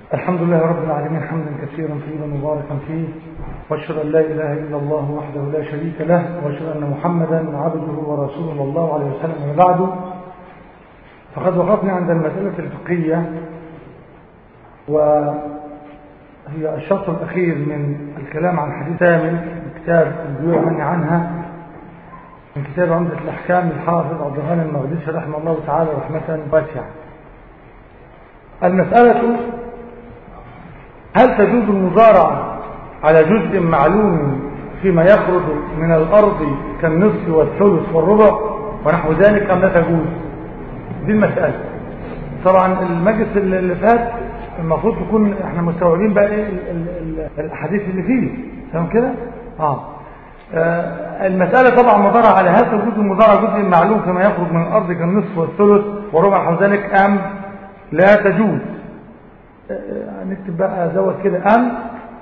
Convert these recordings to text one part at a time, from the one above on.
الحمد لله رب العالمين حمدا كثيرا طيبا مباركا فيه واشهد ان لا اله الا الله وحده لا شريك له واشهد ان محمدا عبده ورسوله صلى الله عليه وسلم وبعد فقد وقفنا عند المساله الفقهيه وهي الشرط الاخير من الكلام عن حديث ثامن كتاب البيوع مني عنها من كتاب عمدة الأحكام الحافظ عبد الغني المقدسي رحمه الله تعالى رحمة واسعة المسألة هل تجوز المزارعة على جزء معلوم فيما يخرج من الأرض كالنصف والثلث والربع ونحو ذلك أم لا تجوز دي المسألة طبعا المجلس اللي فات المفروض تكون احنا مستوعبين بقى ايه الاحاديث اللي فيه تمام كده اه المسألة طبعا مضارعة على هذا وجود المضارعة جزء معلوم كما يخرج من الأرض كالنصف والثلث وربع نحو ذلك أم لا تجوز نكتب بقى زود كده أم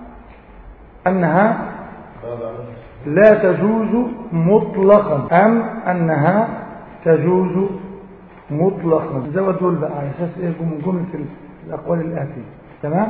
أنها لا تجوز مطلقا أم أنها تجوز مطلقا زود دول بقى على أساس إيه من جملة الأقوال الآتية تمام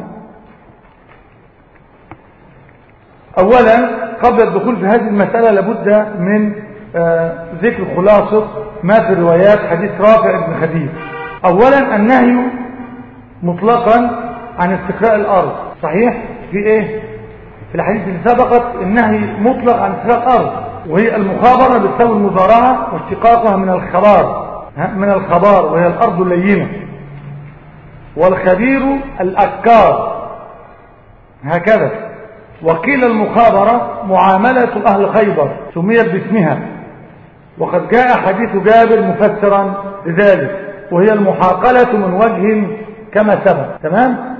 أولا قبل الدخول في هذه المسألة لابد من آه ذكر خلاصة ما في الروايات حديث رافع بن خديج أولا النهي مطلقا عن استقراء الأرض صحيح في إيه في الحديث اللي سبقت النهي مطلق عن استقراء الأرض وهي المخابرة بتساوي المزارعة واشتقاقها من الخبار من الخبار وهي الأرض اللينة والخبير الأكار هكذا وقيل المخابرة معاملة أهل خيبر سميت باسمها وقد جاء حديث جابر مفسرا لذلك وهي المحاقلة من وجه كما سبق تمام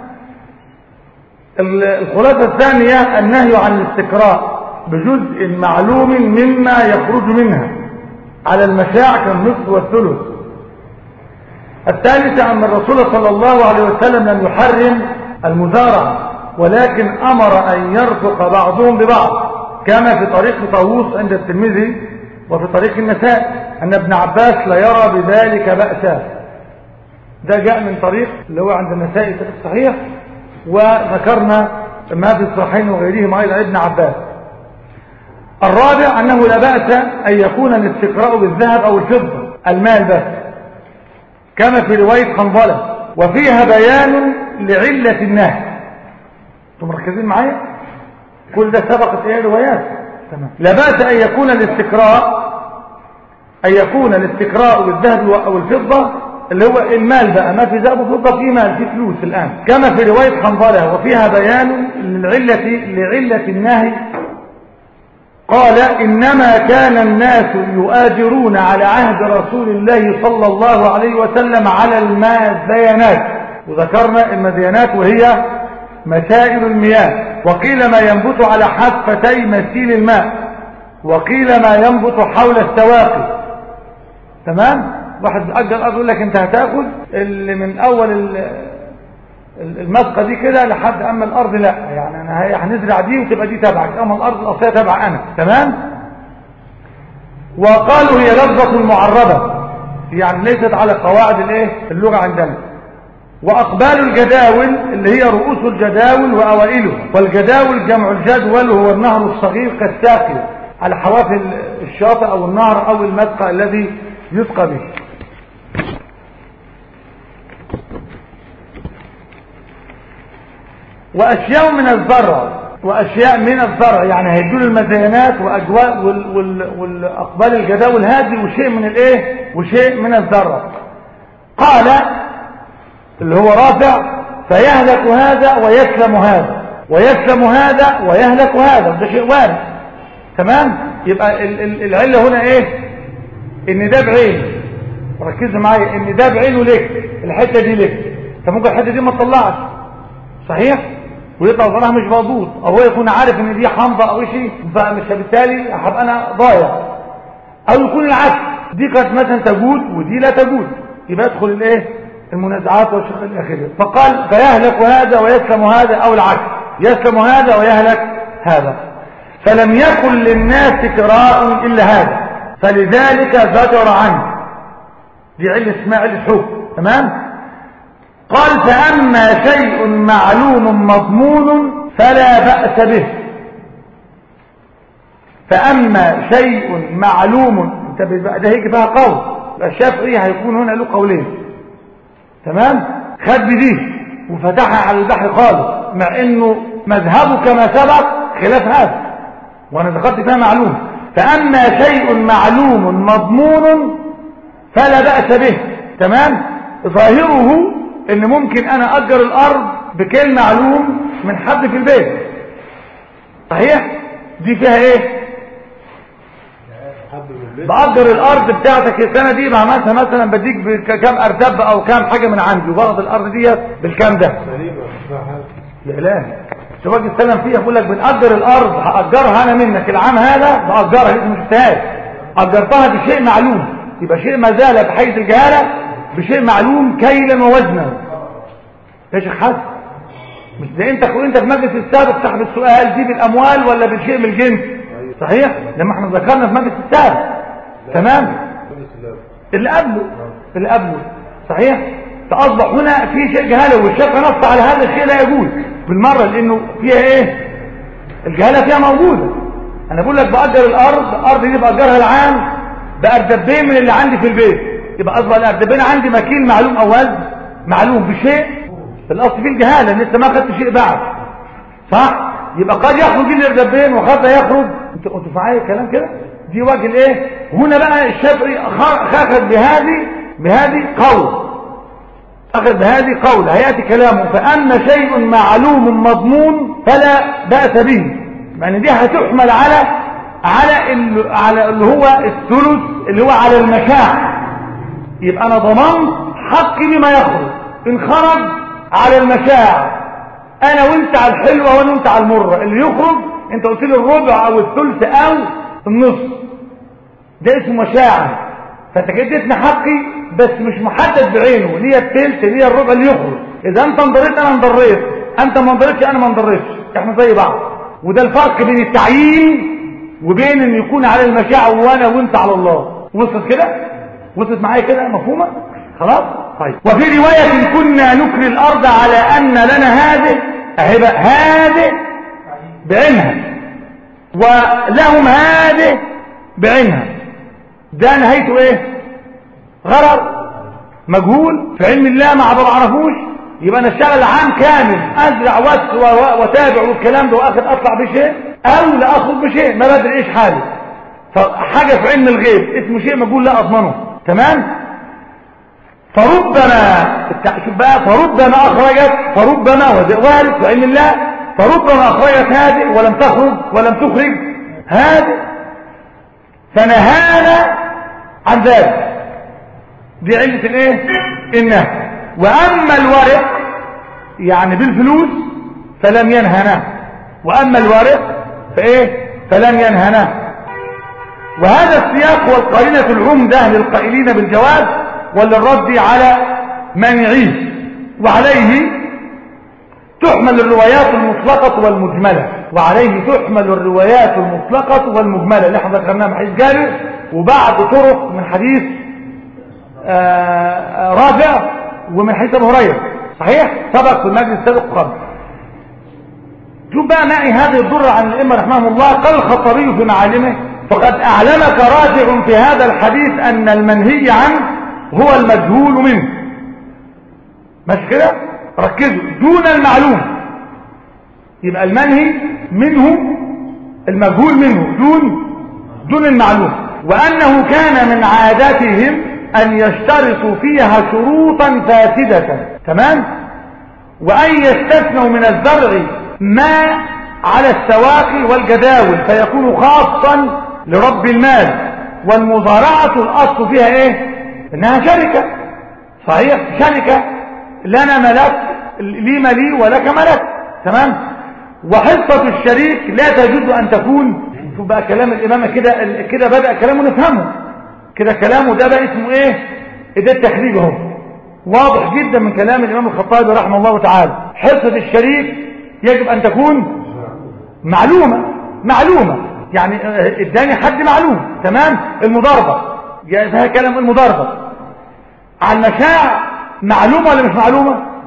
الخلاصة الثانية النهي عن الاستقراء بجزء معلوم مما يخرج منها على المشاع كالنصف والثلث الثالثة أن الرسول صلى الله عليه وسلم لم يحرم المزارعة ولكن أمر أن يرفق بعضهم ببعض كما في طريق طاووس عند الترمذي وفي طريق النساء أن ابن عباس لا يرى بذلك بأسا ده جاء من طريق اللي هو عند النساء في الصحيح وذكرنا ما في الصحيحين وغيرهما أيضا ابن عباس الرابع أنه لا بأس أن يكون الاستقراء بالذهب أو الفضة المال بس كما في رواية حنظلة وفيها بيان لعلة النهي انتم مركزين معايا كل ده سبقت ايه روايات تمام لا باس ان يكون الاستقراء ان يكون الاستقراء بالذهب او الفضه اللي هو المال بقى ما في ذهب وفضه في مال في فلوس الان كما في روايه حنظله وفيها بيان للعله لعله النهي قال انما كان الناس يؤاجرون على عهد رسول الله صلى الله عليه وسلم على المازينات وذكرنا المزينات وهي مسائل المياه وقيل ما ينبت على حفتي مسيل الماء وقيل ما ينبت حول السواقي تمام واحد بيأجر الارض يقول لك انت هتاخد اللي من اول المسقه دي كده لحد اما الارض لا يعني انا هنزرع دي وتبقى دي تبعك اما الارض الاصليه تبع انا تمام وقالوا هي لفظه معربه يعني ليست على قواعد الايه اللغه عندنا وأقبال الجداول اللي هي رؤوس الجداول وأوائله والجداول جمع الجدول وهو النهر الصغير كالساقي على حواف الشاطئ أو النهر أو المسقى الذي يسقى به وأشياء من الزرع وأشياء من الزرع يعني هيدول المزينات وأجواء وال وال والأقبال الجداول هذه وشيء من الإيه وشيء من الزرع قال اللي هو رافع فيهلك هذا ويسلم هذا ويسلم هذا ويهلك هذا ده شيء وارد تمام يبقى العلة هنا ايه ان ده بعين ركزوا معايا ان ده بعينه لك الحتة دي لك انت ممكن الحتة دي ما تطلعش صحيح ويطلع ظلها مش مضبوط او هو يكون عارف ان دي حمضة او شيء فمش بالتالي هبقى انا ضايع او يكون العكس دي قد مثلا تجود ودي لا تجود يبقى يدخل الايه المنازعات والشق الأخير فقال فيهلك هذا ويسلم هذا أو العكس يسلم هذا ويهلك هذا فلم يكن للناس كراء إلا هذا فلذلك زجر عنه دي علة اسمها علة حكم تمام قال فأما شيء معلوم مضمون فلا بأس به فأما شيء معلوم انت ده هيك فيها قول الشافعي هيكون هنا له قولين تمام خد بدي وفتحها على البحر خالص مع انه مذهبه كما سبق خلاف هذا وانا ذكرت فيها معلوم فأما شيء معلوم مضمون فلا بأس به تمام ظاهره ان ممكن انا اجر الارض بكيل معلوم من حد في البيت صحيح دي فيها ايه بأجر الارض بتاعتك السنه دي بعملها مثلا بديك بكام ارتب او كام حاجه من عندي وباخد الارض دي بالكام ده الاعلان شباك السلام فيها بقول لك بنأجر الارض هأجرها انا منك العام هذا بأجرها لسه مش اجتهاد اجرتها بشيء معلوم يبقى شيء ما زال بحيث الجهاله بشيء معلوم كيلا ووزنا يا شيخ حسن مش زي انت وانت في مجلس السابق صاحب السؤال دي بالاموال ولا بالشيء من الجنس صحيح لما احنا ذكرنا في مجلس السابق تمام اللي قبله اللي قبله صحيح فاصبح هنا في شيء جهاله والشيخ نص على هذا الشيء لا يجوز بالمره لانه فيها ايه الجهاله فيها موجوده انا بقول لك باجر الارض الارض دي باجرها العام باردبين من اللي عندي في البيت يبقى اصبح الاردبين عندي مكين معلوم او وزن معلوم بشيء في الاصل فيه الجهاله لسه ما خدت شيء بعد صح يبقى قد يخرج الاردبين وقد يخرج انت كنت معايا الكلام كده دي وجه الايه هنا بقى الشافعي اخذ بهذه بهذه قول اخذ بهذه قول هياتي كلامه فاما شيء معلوم مضمون فلا باس به يعني دي هتحمل على على اللي, على اللي هو الثلث اللي هو على المشاع يبقى انا ضمنت حقي بما يخرج ان خرج على المشاع انا وانت على الحلوه وانا وانت على المره اللي يخرج انت قلت لي الربع او الثلث او النص ده اسمه مشاعر فانت كده اديتني حقي بس مش محدد بعينه ليه الثلث ليه الربع اللي يخرج اذا انت انضريت انا انضريت انت ما انضريتش انا ما انضريتش احنا زي بعض وده الفرق بين التعيين وبين ان يكون على المشاعر وانا وانت على الله وصلت كده وصلت معايا كده مفهومه خلاص طيب وفي روايه كنا نكري الارض على ان لنا هذه اهي بقى هذه بعينها ولهم هذه بعينها ده نهايته ايه غرر مجهول في علم الله ما عرفوش يبقى انا اشتغل عام كامل ازرع واتابع والكلام ده واخد اطلع بشيء او لا اخرج بشيء ما بدري ايش حالي فحاجه في علم الغيب اسمه شيء مجهول لا اضمنه تمام فربما شوف بقى فربما اخرجت فربما وارد في علم الله فربما اخرجت هذه ولم تخرج ولم تخرج هذه فنهانا عن ذلك دي علة الايه النهي واما الورق يعني بالفلوس فلم ينهنا واما الورق فايه فلم ينهنا وهذا السياق هو القرينة العمدة للقائلين بالجواز وللرد على من يعيش وعليه تحمل الروايات المطلقة والمجملة وعليه تحمل الروايات المطلقة والمجملة اللي احنا ذكرناها من حديث جابر وبعد طرق من حديث آآ رافع ومن حديث ابو هريره صحيح سبق في المجلس السابق قبل شوف بقى معي هذه الضرة عن الائمه رحمهم الله قال الخطابي في معالمه فقد اعلمك راجع في هذا الحديث ان المنهي عنه هو المجهول منه مش كده ركزوا دون المعلوم يبقى المنهي منه المجهول منه دون دون المعلوم وأنه كان من عاداتهم أن يشترطوا فيها شروطا فاسدة تمام وأن يستثنوا من الزرع ما على السواقي والجداول فيكون خاصا لرب المال والمزارعة الأصل فيها إيه إنها شركة صحيح شركة لنا ملك لي ملي ولك ملك تمام وحصة الشريك لا تجوز أن تكون شوف بقى كلام الإمام كده كده بدأ كلامه نفهمه كده كلامه ده بقى اسمه إيه ده التخريج اهو واضح جدا من كلام الإمام الخطابي رحمه الله تعالى حصة الشريك يجب أن تكون معلومة معلومة يعني اداني حد معلوم تمام المضاربة ده كلام المضاربة على المشاع معلومة ولا مش معلومة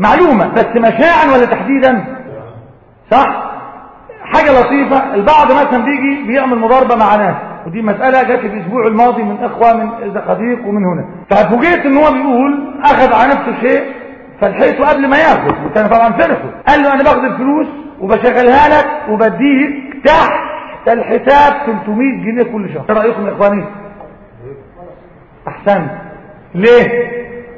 معلومة بس مشاعا ولا تحديدا صح حاجة لطيفة البعض مثلا بيجي بيعمل مضاربة مع ناس ودي مسألة جت الأسبوع الماضي من إخوة من زقاديق ومن هنا ففوجئت إن هو بيقول أخذ على نفسه شيء فلحقته قبل ما ياخد وكان طبعا فرحه قال له أنا باخد الفلوس وبشغلها لك وبديك تحت الحساب 300 جنيه كل شهر ايه رأيكم يا إخواني أحسن ليه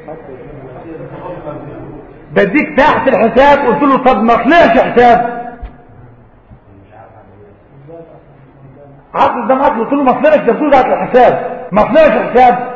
بديك تحت الحساب قلت له طب ما طلعش حساب عقل ده عقل قلت له ما طلعش ده بتقول الحساب ما طلعش حساب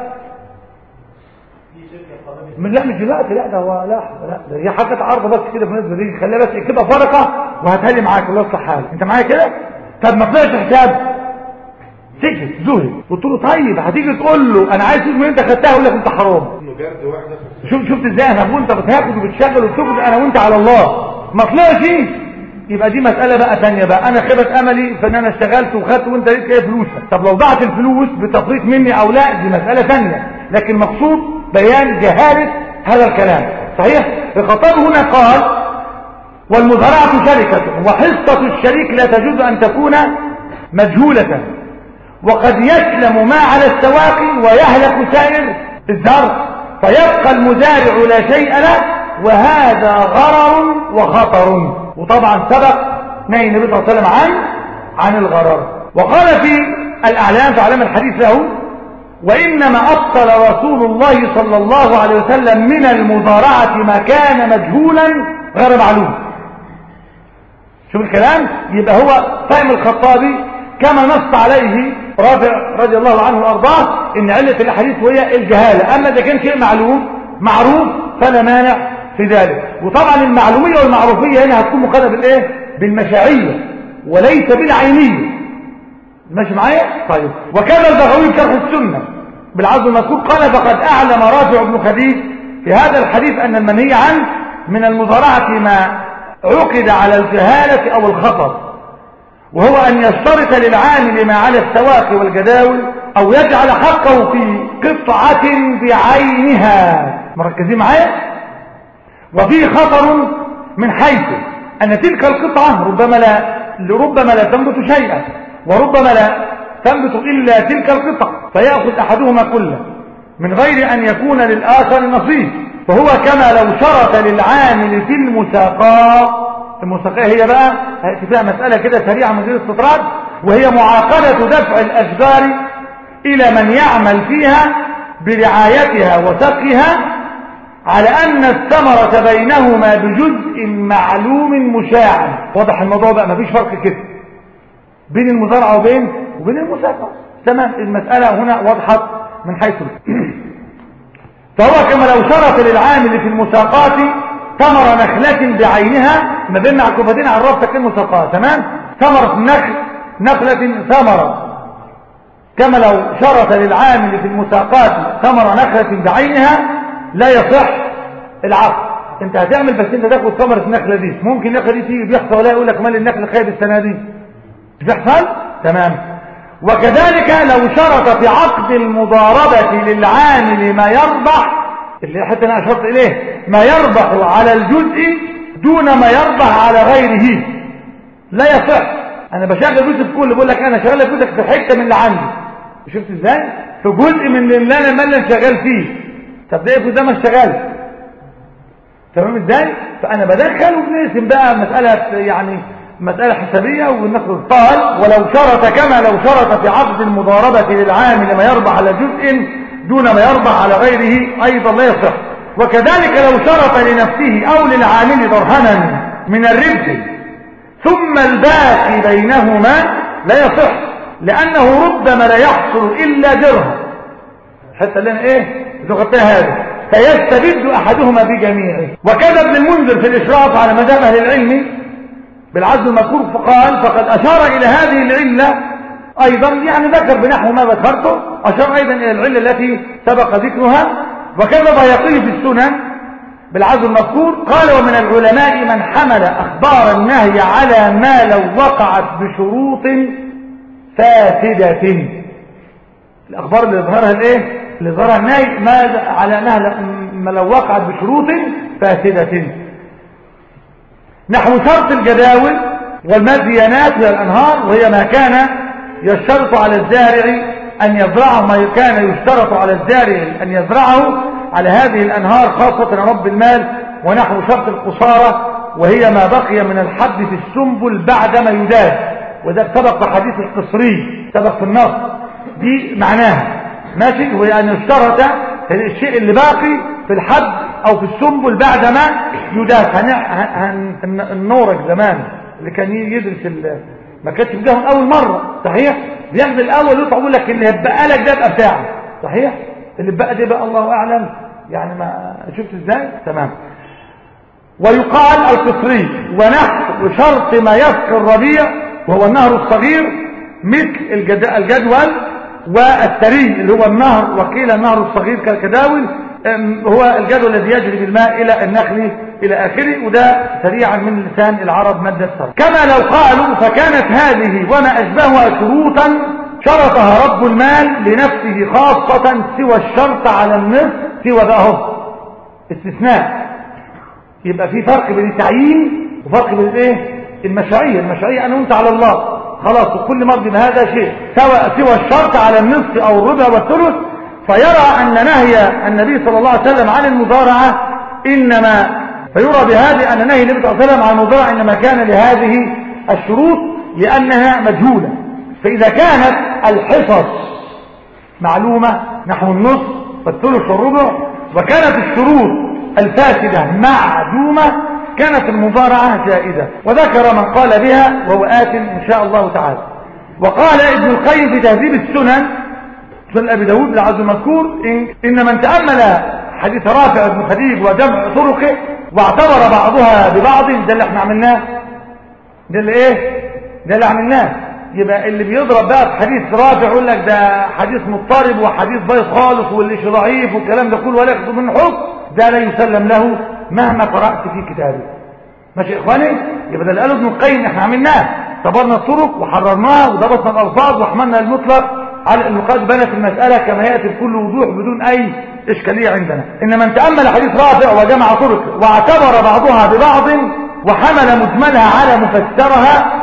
من لا مش دلوقتي لا ده هو لا لا ده هي حاجه عرضه بس كده بالنسبه دي خليها بس اكتبها فرقه وهتهلي معاك الله يصلح حالك انت معايا كده طب ما طلعش حساب سكت زهد قلت له طيب هتيجي تقول له انا عايز فلوس انت خدتها يقول لك انت حرام شوف شفت ازاي انا وانت بتاخد وبتشغل وبتاخد انا وانت على الله ما طلعش يبقى دي مسألة بقى ثانيه بقى انا خيبة املي في ان انا اشتغلت وخدت وانت ليك ايه فلوسك طب لو ضاعت الفلوس بتفريط مني او لا دي مسألة ثانيه لكن مقصود بيان جهالة هذا الكلام صحيح الخطاب هنا قال والمزارعة شركة وحصة الشريك لا تجوز ان تكون مجهولة وقد يسلم ما على السواقي ويهلك سائر الزرع فيبقى المزارع لا شيء له وهذا غرر وخطر وطبعا سبق نهي النبي صلى الله عليه وسلم عن عن الغرر وقال في الأعلام في علام الحديث له وإنما أبطل رسول الله صلى الله عليه وسلم من المضارعة ما كان مجهولا غير معلوم شوف الكلام يبقى هو فهم الخطابي كما نص عليه رافع رضي الله عنه وارضاه ان علة الاحاديث هي الجهالة اما اذا كان شيء معلوم معروف فلا مانع في ذلك وطبعا المعلومية والمعروفية هنا هتكون مقارنة بالايه بالمشاعية وليس بالعينية ماشي معايا طيب وكذا البغوي في شرح السنة بالعرض المذكور قال فقد اعلم رافع بن خديج في هذا الحديث ان المنهي عنه من المضارعة ما عقد على الجهالة او الخطر وهو أن يشترط للعامل ما على السواق والجداول أو يجعل حقه في قطعة بعينها مركزين معايا وفيه خطر من حيث أن تلك القطعة ربما لا لربما لا تنبت شيئا وربما لا تنبت إلا تلك القطع فيأخذ أحدهما كله من غير أن يكون للآخر نصيب فهو كما لو شرط للعامل في المساقات المساقية هي بقى هيأتي فيها مسألة كده سريعة من غير استطراد وهي معاقبة دفع الأشجار إلى من يعمل فيها برعايتها وسقها على أن الثمرة بينهما بجزء معلوم مشاع واضح الموضوع بقى مفيش فرق كده بين المزارعة وبين وبين المساقة تمام المسألة هنا وضحت من حيث فهو كما لو شرط للعامل في المساقات ثمر نخلة بعينها ما بين عكوفتين على الرف تكون مساقات تمام ثمرة نخل نخلة ثمرة كما لو شرط للعامل في المساقات ثمر نخلة بعينها لا يصح العقد انت هتعمل بس انت تاخد ثمرة النخلة دي ممكن النخلة دي تيجي بيحصل ولا يقول لك مال النخل خير السنة دي بيحصل تمام وكذلك لو شرط في عقد المضاربة للعامل ما يربح اللي حتى انا اشرت اليه ما يربح على الجزء دون ما يربح على غيره لا يصح انا بشغل جزء في كل بقول لك انا شغال جزء في حته من اللي عندي شفت ازاي في جزء من اللي انا مالي شغال فيه طب ده يكون ده ما اشتغل تمام ازاي فانا بدخل وبنقسم بقى مساله يعني مسألة حسابية وناخد قال ولو شرط كما لو شرط في عقد المضاربة للعامل ما يربح على جزء دون ما يربح على غيره أيضا لا يصح وكذلك لو شرط لنفسه أو للعامل درهما من الربح ثم الباقي بينهما لا يصح لأنه ربما لا يحصل إلا درهم حتى لنا إيه زغطها هذا فيستبد أحدهما بجميعه وكذا ابن المنذر في الإشراف على مدام أهل العلم بالعزل المذكور فقال فقد أشار إلى هذه العلة أيضا يعني ذكر بنحو ما ذكرته أشار أيضا إلى العلة التي سبق ذكرها وكذا ضيقيه في السنن بالعزل المذكور قال ومن العلماء من حمل أخبار النهي على ما لو وقعت بشروط فاسدة الأخبار اللي ظهرها الإيه؟ اللي ظهرها النهي ما على أنها ما لو وقعت بشروط فاسدة نحو شرط الجداول والمدينات وهي الأنهار وهي ما كان يشترط على الزارع أن يزرعه ما كان يشترط على الزارع أن يزرعه على هذه الأنهار خاصة رب المال ونحو شرط القصارى وهي ما بقي من الحد في السنبل بعدما يداد وده سبق في حديث القصري سبق في النص دي معناها ماشي وهي أن يشترط الشيء اللي باقي في الحد أو في السنبل بعدما يداد النورك زمان اللي كان يدرس ما كانش بيجاهم أول مرة صحيح بياخد الأول ويطلع يقول لك اللي هيبقى لك ده يبقى بتاعه صحيح اللي بقى ده بقى الله أعلم يعني ما شفت ازاي تمام ويقال القصري ونحو شرط ما يسقي الربيع وهو النهر الصغير مثل الجدول والسري اللي هو النهر وقيل النهر الصغير كالكداول هو الجدول الذي يجري بالماء إلى النخل إلى آخره وده سريعا من لسان العرب مادة الصرف كما لو قالوا فكانت هذه وما أشبهها شروطا شرطها رب المال لنفسه خاصة سوى الشرط على النصف سوى بقى استثناء يبقى في فرق بين التعيين وفرق بين الايه المشروعيه المشروعيه انا وانت على الله خلاص وكل مرض هذا شيء سواء سوى الشرط على النصف او الربع والثلث فيرى ان نهي النبي صلى الله عليه وسلم عن المضارعه انما فيرى بهذه ان نهي النبي صلى الله عليه وسلم عن المضارعه انما كان لهذه الشروط لانها مجهوله فاذا كانت الحصص معلومه نحو النصف والثلث والربع وكانت الشروط الفاسدة معدومة كانت المضارعة جائزة وذكر من قال بها وهو آت إن شاء الله تعالى وقال ابن القيم في تهذيب السنن سنن أبي داود العز المذكور إن, إن من تأمل حديث رافع بن خديج وجمع طرقه واعتبر بعضها ببعض ده اللي احنا عملناه ده اللي ايه ده اللي عملناه يبقى اللي بيضرب بقى في حديث رافع يقول لك ده حديث مضطرب وحديث بايظ خالص واللي ضعيف والكلام ده كله ولا ياخذ منه حكم ده لا يسلم له مهما قرأت في كتابه ماشي يا اخواني يبقى ده اللي قاله ابن القيم احنا عملناه صبرنا الطرق وحررناها وضبطنا الالفاظ وحملنا المطلق على المقاد بنى في المسألة كما يأتي بكل وضوح بدون أي إشكالية عندنا إن من تأمل حديث رافع وجمع طرق واعتبر بعضها ببعض وحمل مجملها على مفسرها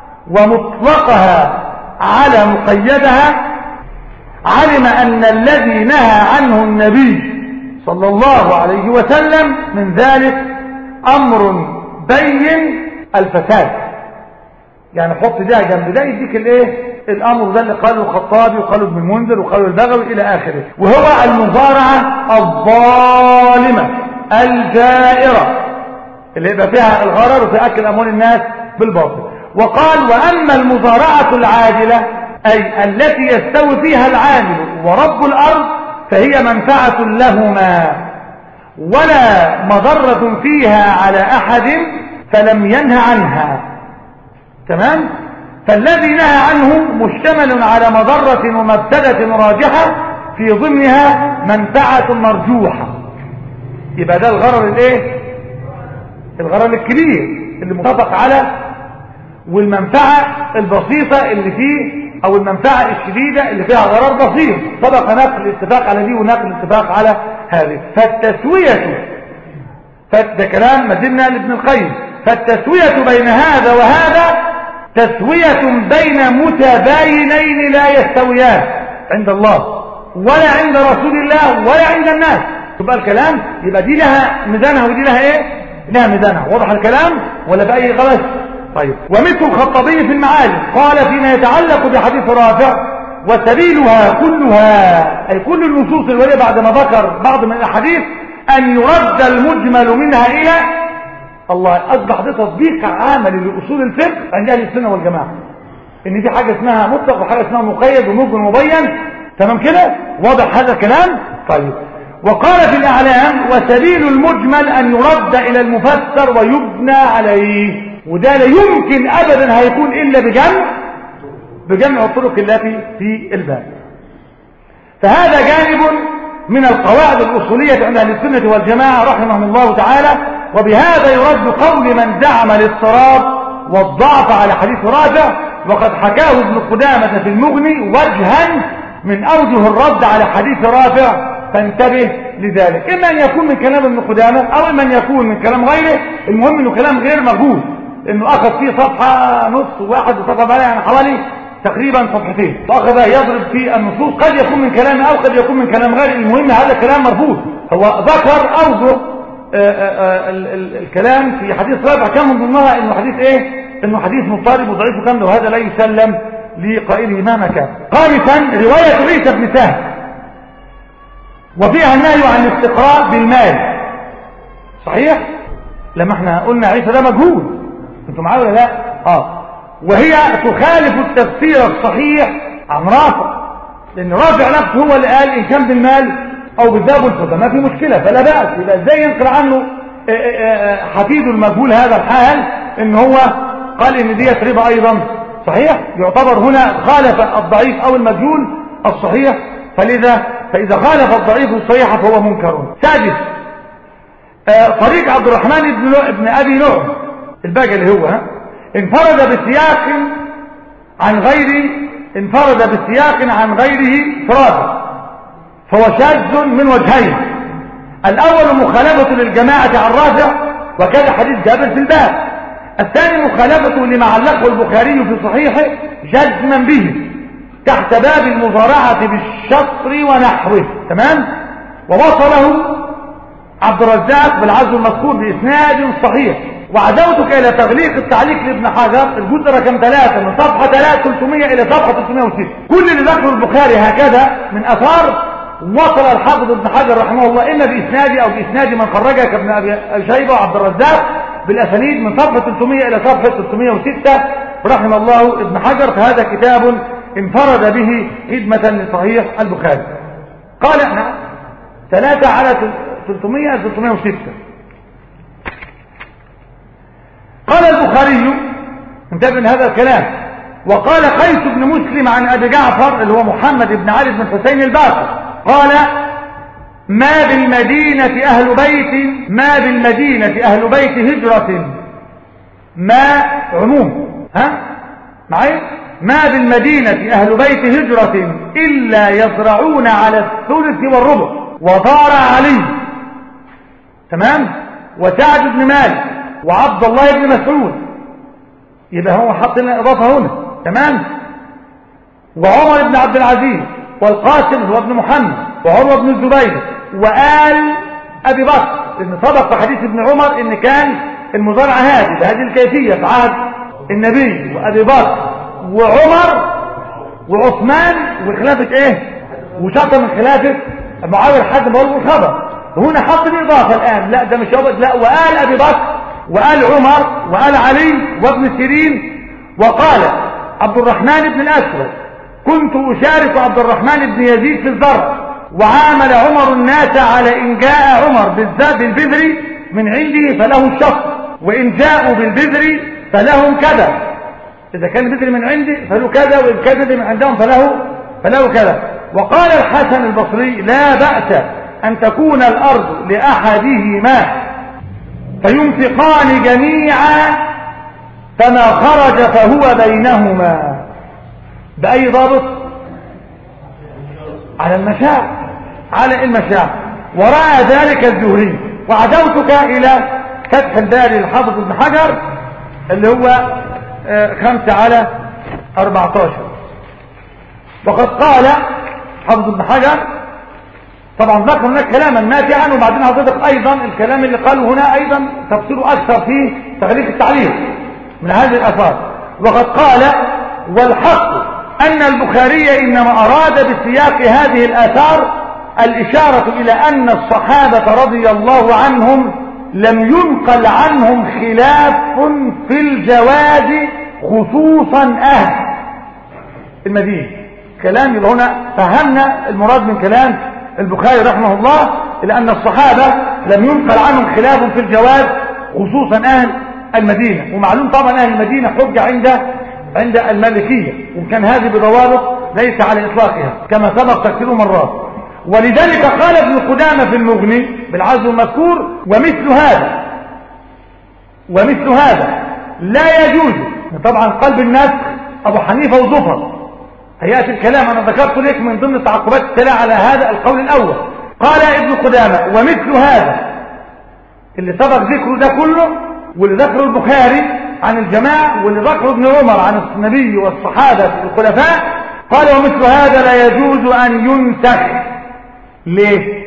ومطلقها على مقيدها علم أن الذي نهى عنه النبي صلى الله عليه وسلم من ذلك أمر بين الفساد يعني حط ده جنب ده يديك الايه الامر ده اللي قاله الخطابي وقاله ابن المنذر وقاله البغوي الى اخره وهو المزارعه الظالمه الجائره اللي يبقى فيها الغرر وفي اكل اموال الناس بالباطل وقال واما المزارعه العادله اي التي يستوي فيها العامل ورب الارض فهي منفعه لهما ولا مضره فيها على احد فلم ينه عنها تمام فالذي نهى عنه مشتمل على مضرة ومبتدة راجحة في ضمنها منفعة مرجوحة يبقى ده الغرر الايه الغرر الكبير اللي متفق على والمنفعة البسيطة اللي فيه او المنفعة الشديدة اللي فيها غرر بسيط سبق نقل الاتفاق على دي ونقل الاتفاق على هذه فالتسوية فده كلام ما زلنا لابن القيم فالتسوية بين هذا وهذا تسوية بين متباينين لا يستويان عند الله ولا عند رسول الله ولا عند الناس تبقى الكلام يبقى دي لها ميزانها ودي لها ايه لها ميزانها واضح الكلام ولا بأي غلط طيب ومثل الخطابي في المعالم قال فيما يتعلق بحديث رافع وسبيلها كلها أي كل النصوص الولية بعد ما ذكر بعض من الأحاديث أن يرد المجمل منها إلى الله أصبح ده تطبيق عملي لأصول الفقه عند أهل السنة والجماعة إن في حاجة اسمها مطلق وحاجة اسمها مقيد ومجمل ومبين تمام كده واضح هذا الكلام طيب وقال في الإعلام وسبيل المجمل أن يرد إلى المفسر ويبنى عليه وده لا يمكن أبدا هيكون إلا بجمع بجمع الطرق التي في الباب فهذا جانب من القواعد الأصولية عند أهل السنة والجماعة رحمهم الله تعالى وبهذا يرد قول من زعم الاضطراب والضعف على حديث رافع وقد حكاه ابن قدامة في المغني وجها من أوجه الرد على حديث رافع فانتبه لذلك إما أن يكون من كلام ابن قدامة أو إما أن يكون من كلام غيره المهم أنه كلام غير مجهول انه اخذ فيه صفحة نص واحد وصفحة عليه يعني حوالي تقريبا صفحتين واخذ يضرب في النصوص قد يكون من كلام او قد يكون من كلام غير المهم هذا كلام مرفوض هو ذكر اوجه آه، آه، آه، الكلام في حديث رابع كان من ضمنها انه حديث ايه انه حديث مضطرب وضعيف وكامل وهذا لا يسلم لقائله مهما كان خامسا رواية عيسى بن سهل وفيها النهي عن الاستقراء بالمال صحيح لما احنا قلنا عيسى ده مجهول انتوا معايا ولا لا اه وهي تخالف التفسير الصحيح عن رافع لان رافع نفسه هو اللي قال ان كان بالمال او بالذهب والفضه ما في مشكله فلا باس يبقى ازاي ينقل عنه آه، آه، آه، حفيد المجهول هذا الحال ان هو قال ان ديت ربا ايضا صحيح يعتبر هنا خالف الضعيف او المجهول الصحيح فلذا فاذا خالف الضعيف الصحيح فهو منكر سادس طريق عبد الرحمن بن ابن ابي نعم الباقي اللي هو انفرد بسياق عن غير انفرد بسياق عن غيره فراد فهو شاذ من وجهين الاول مخالفه للجماعه عن رافع وكذا حديث جابر في الباب الثاني مخالفه لما علقه البخاري في صحيحه جزما به تحت باب المضارعه بالشطر ونحوه تمام ووصله عبد الرزاق بالعزو المذكور باسناد صحيح وعدوتك الى تغليق التعليق لابن حجر الجزء رقم 3 من صفحه 300 الى صفحه 306 كل اللي ذكره البخاري هكذا من اثار وصل الحافظ ابن حجر رحمه الله اما باسناد او باسناد من خرجها كابن ابي شيبه وعبد الرزاق بالاسانيد من صفحه 300 الى صفحه 306 رحم الله ابن حجر فهذا كتاب انفرد به خدمه لصحيح البخاري قال احنا ثلاثة على 300 306 قال البخاري انتبه من هذا الكلام وقال قيس بن مسلم عن ابي جعفر اللي هو محمد بن علي بن حسين الباقر قال ما بالمدينة أهل بيت ما بالمدينة أهل بيت هجرة ما عموم ها معي ما بالمدينة أهل بيت هجرة إلا يزرعون على الثلث والربع وضار علي تمام وسعد بن مالك وعبد الله بن مسعود يبقى هو حط لنا اضافه هنا تمام وعمر بن عبد العزيز والقاسم هو ابن محمد وعروه بن الزبير وآل ابي بكر لان سبق في حديث ابن عمر ان كان المزارعه هذه بهذه الكيفيه في عهد النبي وابي بكر وعمر وعثمان وخلافه ايه وشطر من خلافه معاويه لحد ما هو الخبر هنا حط الاضافه الان لا ده مش لا وآل ابي بكر وآل عمر وآل علي وابن سيرين وقال عبد الرحمن بن الأسود كنت أشارك عبد الرحمن بن يزيد في الزرع وعامل عمر الناس على إن جاء عمر بالذات بالبذر من عنده فله الشخص وإن جاءوا بالبذر فلهم كذا إذا كان البذر من عندي فله كذا وإن كان من عندهم فله فله كذا وقال الحسن البصري لا بأس أن تكون الأرض لأحدهما فينفقان جميعا فما خرج فهو بينهما بأي ضابط على المشاع على المشاع ورأى ذلك الزهري وعدوتك إلى فتح الباري الحافظ ابن حجر اللي هو آه، خمسة على 14 وقد قال حافظ ابن حجر طبعا ذكر هناك كلاما نافعا وبعدين حضرتك ايضا الكلام اللي قاله هنا ايضا تفسيره اكثر في تغليق التعليق من هذه الاثار وقد قال والحق ان البخاري انما اراد بسياق هذه الاثار الاشارة الى ان الصحابة رضي الله عنهم لم ينقل عنهم خلاف في الجواز خصوصا اهل المدينة كلام يبقى هنا فهمنا المراد من كلام البخاري رحمه الله إلى أن الصحابة لم ينقل عنهم خلاف في الجواز خصوصا أهل المدينة ومعلوم طبعا أهل المدينة حجة عند عند المالكية وكان هذه بضوابط ليس على إطلاقها كما سبق تكثير مرات ولذلك قال ابن قدامة في المغني بالعزو المذكور ومثل هذا ومثل هذا لا يجوز طبعا قلب الناس أبو حنيفة وزفر هيئة الكلام أنا ذكرت لك من ضمن تعقبات السلاء على هذا القول الأول قال ابن قدامة ومثل هذا اللي سبق ذكره ده كله واللي ذكره البخاري عن الجماعة واللي ذكره ابن عمر عن النبي والصحابة الخلفاء قال ومثل هذا لا يجوز أن ينسخ ليه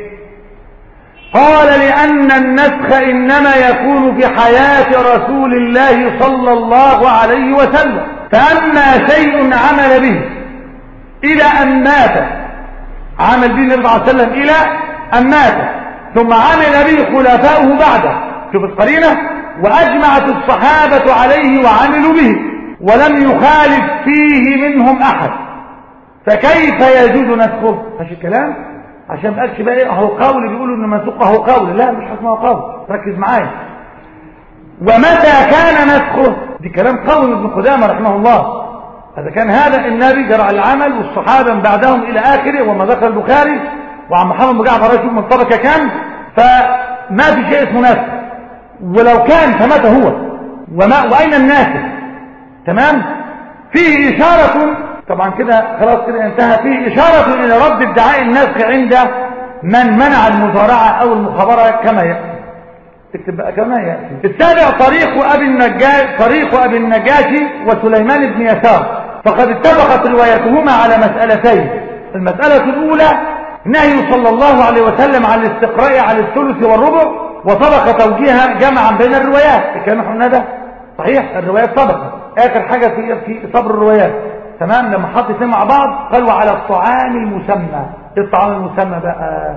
قال لأن النسخ إنما يكون في حياة رسول الله صلى الله عليه وسلم فأما شيء عمل به إلى أن مات عمل به النبي صلى الله عليه وسلم إلى أن مات ثم عمل به خلفاؤه بعده شوف القرينة وأجمعت الصحابة عليه وعملوا به ولم يخالف فيه منهم أحد فكيف يجوز نسخه ماشي الكلام عشان ما قالش بقى ايه اهو قول بيقولوا ان منسوق اهو قول لا مش اسمها قول ركز معايا ومتى كان نسخه دي كلام قول ابن قدامه رحمه الله هذا كان هذا النبي جرى العمل والصحابه من بعدهم الى اخره وما ذكر البخاري وعن محمد بن جعفر رجل من طبقه كام فما في شيء اسمه نسخ ولو كان فمتى هو وما واين الناسخ تمام فيه اشاره طبعا كده خلاص كده انتهى فيه إشارة إلى رد ادعاء النسخ عند من منع المزارعة أو المخابرة كما يأتي اكتب بقى كما يأتي السابع طريق أبي النجاش طريق أبي النجاشي وسليمان بن يسار فقد اتفقت روايتهما على مسألتين المسألة الأولى نهي صلى الله عليه وسلم عن الاستقراء على الثلث والربع وسبق توجيها جمعا بين الروايات الكلام احنا ده صحيح الروايات سبقت آخر حاجة في في صبر الروايات تمام لما حط اثنين مع بعض قالوا على الطعام المسمى ايه الطعام المسمى بقى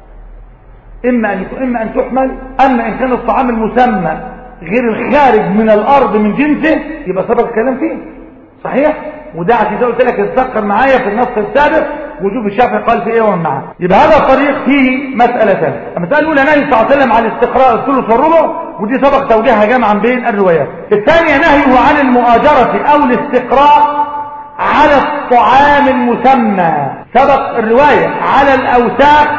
اما ان يكون اما ان تحمل اما ان كان الطعام المسمى غير الخارج من الارض من جنسه يبقى سبق الكلام فيه صحيح وده عشان كده قلت لك اتذكر معايا في النص السابق وشوف الشافعي قال في ايه ومن يبقى هذا الطريق فيه مسألتان المسألة الأولى نهي صلى الله عليه وسلم عن الاستقراء الثلث والربع ودي سبق توجيهها جمعا بين الروايات الثانية نهيه عن المؤاجرة أو الاستقراء على الطعام المسمى سبق الرواية على الأوساخ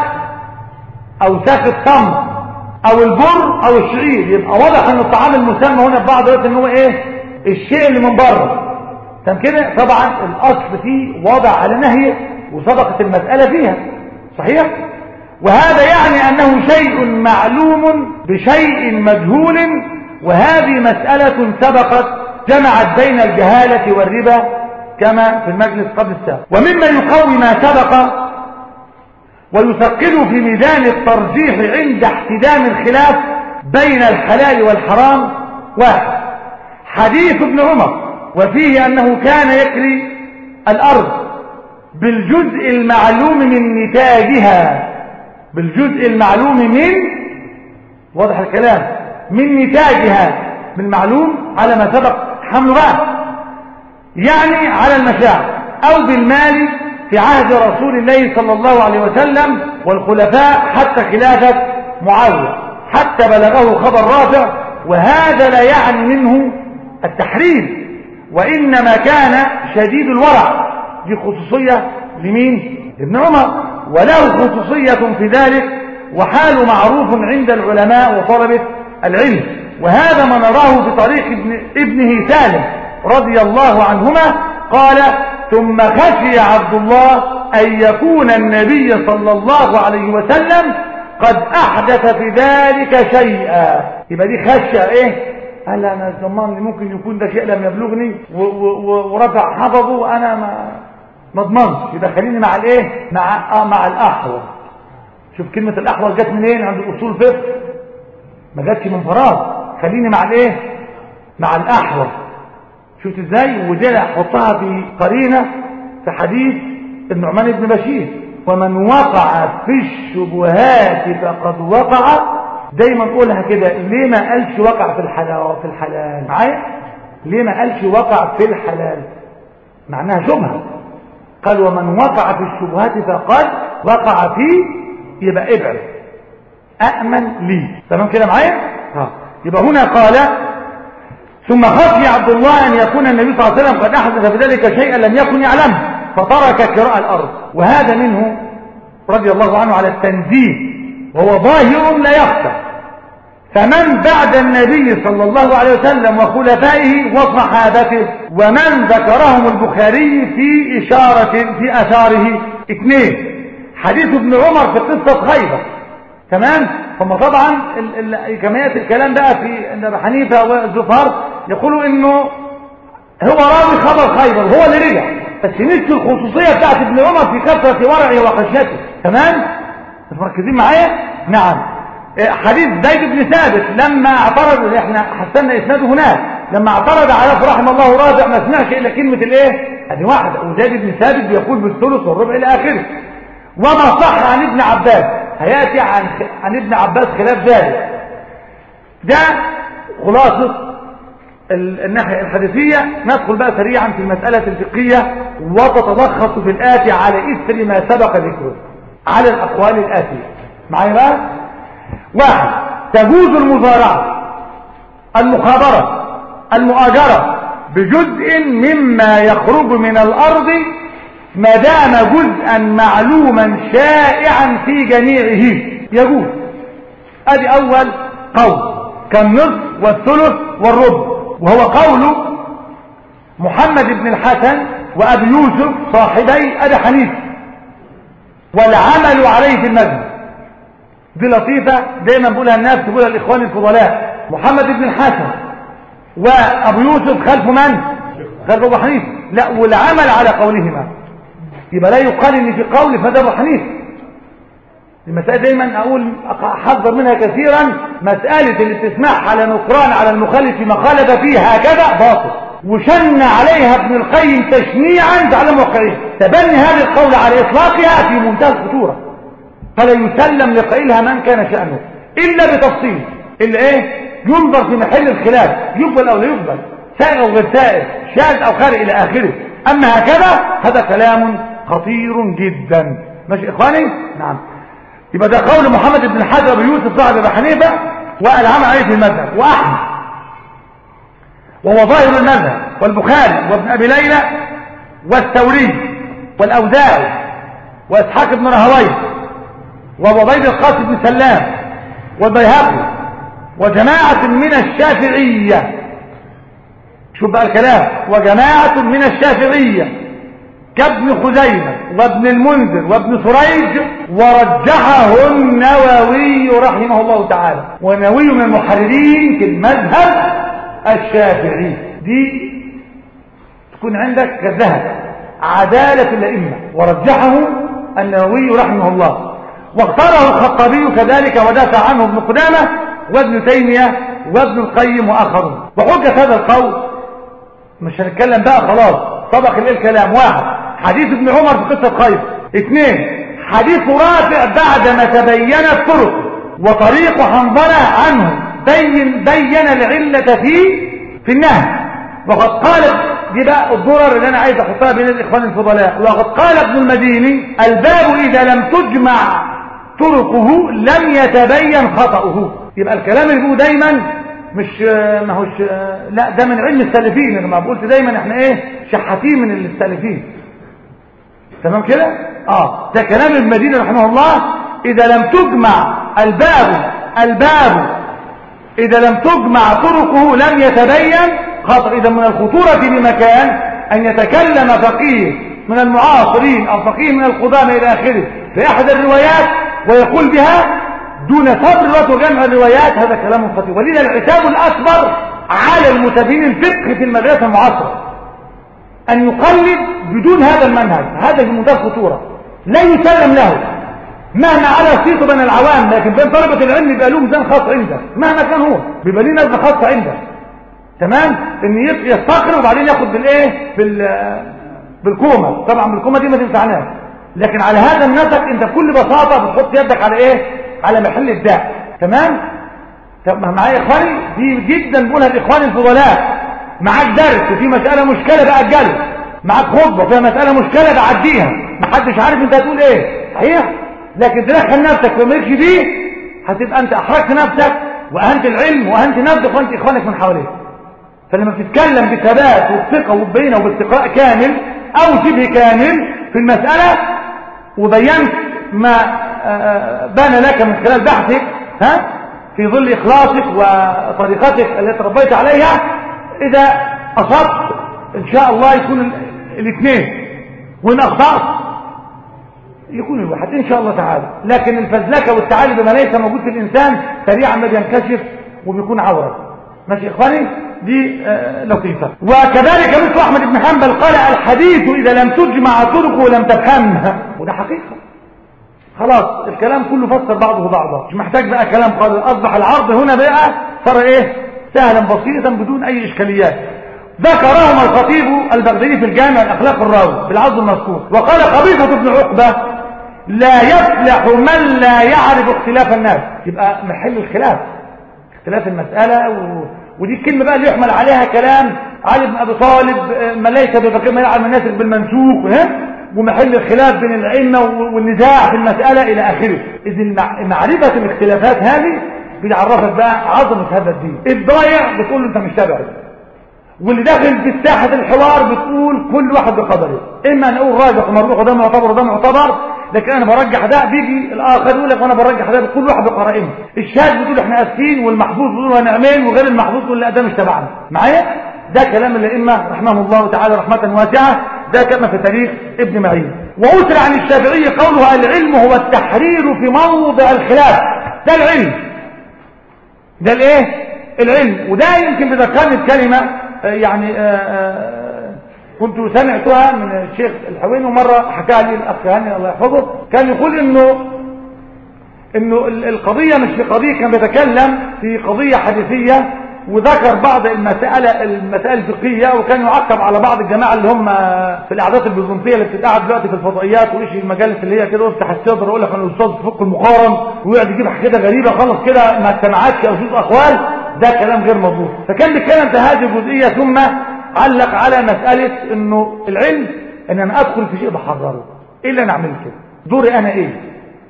أوساخ التمر أو البر أو الشعير يبقى واضح أن الطعام المسمى هنا في بعض الوقت أن هو إيه الشيء اللي من بره تم كده طبعا الأصل فيه واضع على نهي وسبقت المسألة فيها صحيح وهذا يعني أنه شيء معلوم بشيء مجهول وهذه مسألة سبقت جمعت بين الجهالة والربا كما في المجلس قبل السابق ومما يقوي ما سبق ويثقل في ميدان الترجيح عند احتدام الخلاف بين الحلال والحرام واحد حديث ابن عمر وفيه أنه كان يكري الأرض بالجزء المعلوم من نتاجها بالجزء المعلوم من واضح الكلام من نتاجها بالمعلوم على ما سبق حمل بقى يعني على المشاعر أو بالمال في عهد رسول الله صلى الله عليه وسلم والخلفاء حتى خلافة معاوية حتى بلغه خبر رافع وهذا لا يعني منه التحريم وإنما كان شديد الورع دي خصوصية لمين؟ ابن عمر وله خصوصية في ذلك وحال معروف عند العلماء وطلبة العلم وهذا ما نراه في طريق ابن ابنه سالم رضي الله عنهما قال ثم خشي عبد الله أن يكون النبي صلى الله عليه وسلم قد أحدث في ذلك شيئا يبقى دي خشية إيه قال أنا الزمان ممكن يكون ده شيء لم يبلغني ورفع حفظه وأنا ما ما اضمنش يبقى خليني مع الايه مع آه مع الاحوص شوف كلمه الاحوص جت منين عند اصول فقه ما جاتش من فراغ خليني مع الايه مع الاحوص شفت ازاي ودي احطها في قرينه في حديث النعمان بن بشير ومن وقع في الشبهات فقد وقع دايما نقولها كده ليه ما قالش وقع في الحلال في الحلال معايا ليه ما قالش وقع في الحلال معناها شبهه قال ومن وقع في الشبهات فقد وقع في يبقى ابعد أأمن لي تمام كده معايا ها يبقى هنا قال ثم خشي عبد الله أن يكون النبي صلى الله عليه وسلم قد أحدث في ذلك شيئا لم يكن يعلمه فترك كراء الأرض وهذا منه رضي الله عنه على التنزيه وهو ظاهر لا يخفى فمن بعد النبي صلى الله عليه وسلم وخلفائه وصحابته ومن ذكرهم البخاري في إشارة في أثاره اثنين حديث ابن عمر في قصة خيبر تمام ثم طبعا كمية الكلام بقى في ابي حنيفة والزفار يقولوا انه هو راوي خبر خيبر هو اللي رجع بس نسوا الخصوصية بتاعت ابن عمر في كثرة ورعه وخشيته تمام مركزين معايا نعم حديث زيد بن ثابت لما اعترض احنا حسنا اسناده هناك لما اعترض على رحم الله رافع ما سمعش الا كلمه الايه ادي واحده وزيد بن ثابت بيقول بالثلث والربع الى اخره وما صح عن ابن عباس هياتي عن عن ابن عباس خلاف ذلك ده خلاصه الناحيه الحديثيه ندخل بقى سريعا في المساله الفقهيه وتتلخص في الاتي على اثر ما سبق ذكره على الاقوال الاتيه معايا بقى واحد تجوز المزارعة المخابرة المؤاجرة بجزء مما يخرج من الأرض ما دام جزءا معلوما شائعا في جميعه يجوز ادي اول قول كالنصف والثلث والربع وهو قول محمد بن الحسن وابي يوسف صاحبي ابي حنيفه والعمل عليه في المذهب دي لطيفة دايما بقولها الناس تقولها الإخوان الفضلاء محمد بن الحسن وأبو يوسف خلف من؟ خلف أبو حنيفة لا والعمل على قولهما يبقى لا يقال إن في قول فده أبو حنيفة المسألة دايما أقول أحذر منها كثيرا مسألة اللي بتسمعها على نكران على المخالف فيما خالف فيه هكذا باطل وشن عليها ابن القيم تشنيعا تعلم واقعيه تبني هذا القول على إطلاقها في منتهى الخطورة فلا يسلم لقائلها من كان شأنه إلا بتفصيل إلا إيه ينظر في محل الخلاف يقبل أو لا يقبل سائل أو غير سائل شاذ أو خارج إلى آخره أما هكذا هذا كلام خطير جدا ماشي إخواني نعم يبقى ده قول محمد بن الحجر أبو يوسف صاحب أبي حنيفة والعمل عليه في المذهب وأحمد وهو ظاهر المذهب والبخاري وابن أبي ليلى والثوري والأوزاعي وإسحاق بن رهويه وعبيد القاسم بن سلام والبيهقي وجماعة من الشافعية شوف بقى الكلام وجماعة من الشافعية كابن خزيمة وابن المنذر وابن سريج ورجحه النووي رحمه الله تعالى والنووي من المحررين في المذهب الشافعي دي تكون عندك كالذهب عدالة الأئمة ورجحه النووي رحمه الله واختاره الخطابي كذلك ودافع عنه ابن قدامة وابن تيمية وابن القيم وآخرون وحجة هذا القول مش هنتكلم بقى خلاص سبق الايه الكلام واحد حديث ابن عمر في قصة خير اثنين حديث رافع بعدما تبينت طرق وطريق حنظلة عنه بين بين العلة فيه في النهي وقد قال دي بقى الضرر اللي انا عايز احطها بين الاخوان الفضلاء وقد قال ابن المديني الباب اذا لم تجمع طرقه لم يتبين خطأه يبقى الكلام اللي بيقوله دايما مش ما هوش لا ده من علم السلفين انا ما قلت دايما احنا ايه شحاتين من السلفين تمام كده اه ده كلام المدينه رحمه الله اذا لم تجمع الباب الباب اذا لم تجمع طرقه لم يتبين خطر اذا من الخطوره بمكان ان يتكلم فقيه من المعاصرين او فقيه من القدامى الى اخره في احد الروايات ويقول بها دون صبر وجمع الروايات هذا كلام خطير ولذا العتاب الأكبر على المتابعين الفقه في المدرسة المعاصرة أن يقلد بدون هذا المنهج هذا في منتهى الخطورة لا يسلم له مهما على صيته بين العوام لكن بين طلبة العلم يبقى له ميزان خاص عنده مهما كان هو بيبقى له نزله خاصة عنده تمام ان يستقر وبعدين ياخد بالايه بال بالكومه طبعا بالكومه دي ما تنفعناش لكن على هذا النسق انت بكل بساطه بتحط يدك على ايه على محل الداء تمام طب معايا يا اخواني دي جدا بقولها الاخوان الفضلاء معاك درس وفي مساله مشكله باجله معاك خطبه فيها مساله مشكله بعديها محدش عارف انت هتقول ايه صحيح لكن تدخل نفسك في مالكش دي هتبقى انت احرجت نفسك واهنت العلم واهنت نفسك وانت اخوانك من حواليك فلما تتكلم بثبات وبثقه وبينه وباستقراء كامل او شبه كامل في المساله وبينت ما بان لك من خلال بحثك ها في ظل اخلاصك وطريقتك التي تربيت عليها اذا اصبت ان شاء الله يكون الاثنين وان اخطات يكون الواحد ان شاء الله تعالى لكن الفزلكه والتعالي بما ليس موجود في الانسان سريعا ما بينكشف وبيكون عوره ماشي يا اخواني دي آه لطيفه وكذلك مثل احمد بن حنبل قال الحديث اذا لم تجمع طرقه لم تفهمها وده حقيقه خلاص الكلام كله فسر بعضه بعضا مش محتاج بقى كلام قال اصبح العرض هنا بقى صار ايه سهلا بسيطا بدون اي اشكاليات ذكرهما الخطيب البغدادي في الجامع الاخلاق الراوي في العرض المذكور وقال قبيصه بن عقبه لا يفلح من لا يعرف اختلاف الناس يبقى محل الخلاف اختلاف المسألة و... ودي الكلمة بقى اللي يحمل عليها كلام علي بن أبي طالب ما ليس بفقيه ما يعلم الناس بالمنسوخ ها ومحل الخلاف بين العلة والنزاع في المسألة إلى آخره إذن معرفة الاختلافات هذه بيعرفك بقى عظمة هذا الدين الضايع بتقول له أنت مش تابع واللي داخل في ساحة الحوار بتقول كل واحد بقدره إما نقول راجح ومرجوح وده معتبر وده معتبر لكن انا برجح ده بيجي الاخر يقول لك وانا برجح ده كل واحد بقرائنه الشاذ بيقول احنا اسفين والمحفوظ بيقول هنعمل وغير المحفوظ بيقول لا ده مش تبعنا معايا ده كلام الائمه رحمهم الله تعالى رحمه واسعه ده كما في تاريخ ابن معين وأسر عن الشافعي قوله العلم هو التحرير في موضع الخلاف ده العلم ده الايه العلم وده يمكن بذكرني بكلمه يعني آآ آآ كنت سمعتها من الشيخ الحويني ومرة حكاها لي الأخ هاني الله يحفظه كان يقول إنه إنه القضية مش في قضية كان بيتكلم في قضية حديثية وذكر بعض المسائل المسائل الفقهية وكان يعقب على بعض الجماعة اللي هم في الأعداد البيزنطية اللي بتتقعد دلوقتي في الفضائيات وإيش المجالس اللي هي كده وافتح الصدر ويقول لك أنا أستاذ فقه المقارن ويقعد يجيب كده غريبة خلص كده ما اجتمعتش أو شوف أقوال ده كلام غير مظبوط فكان بيتكلم في هذه الجزئية ثم علق على مسألة انه العلم ان انا ادخل في شيء بحرره ايه اللي انا اعمل كده دوري انا ايه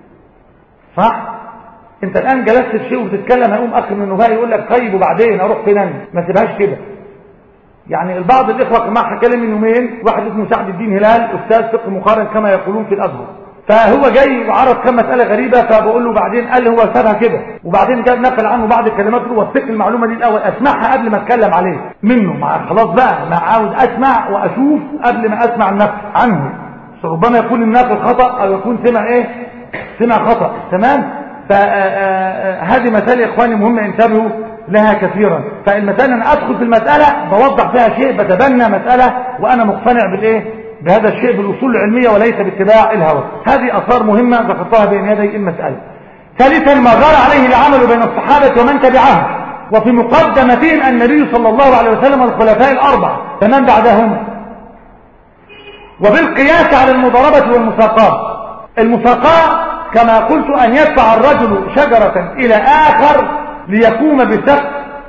صح انت الان جلست في شيء وبتتكلم هيقوم اخر من النهاية يقول لك طيب وبعدين اروح فين انا ما سيبهاش كده يعني البعض الاخوه كما حكى لي من يومين واحد اسمه سعد الدين هلال استاذ فقه مقارن كما يقولون في الازهر فهو جاي وعرض كم مسألة غريبة فبقول له بعدين قال لي هو سابها كده وبعدين جاب نقل عنه بعض الكلمات وثق المعلومة دي الأول أسمعها قبل ما أتكلم عليه منه مع خلاص بقى ما عاوز أسمع وأشوف قبل ما أسمع النقل عنه ربما يكون النقل خطأ أو يكون سمع إيه سمع خطأ تمام فهذه مسألة يا إخواني مهمة انتبهوا لها كثيرا فالمسألة أنا أدخل في المسألة بوضح فيها شيء بتبنى مسألة وأنا مقتنع بالإيه بهذا الشيء بالأصول العلمية وليس باتباع الهوى هذه أثار مهمة ذكرتها بين يدي المسألة ثالثا ما غار عليه العمل بين الصحابة ومن تبعهم وفي مقدمتهم النبي صلى الله عليه وسلم والخلفاء الأربعة فمن بعدهم وبالقياس على المضاربة والمساقاة المساقاة كما قلت أن يدفع الرجل شجرة إلى آخر ليقوم بسقف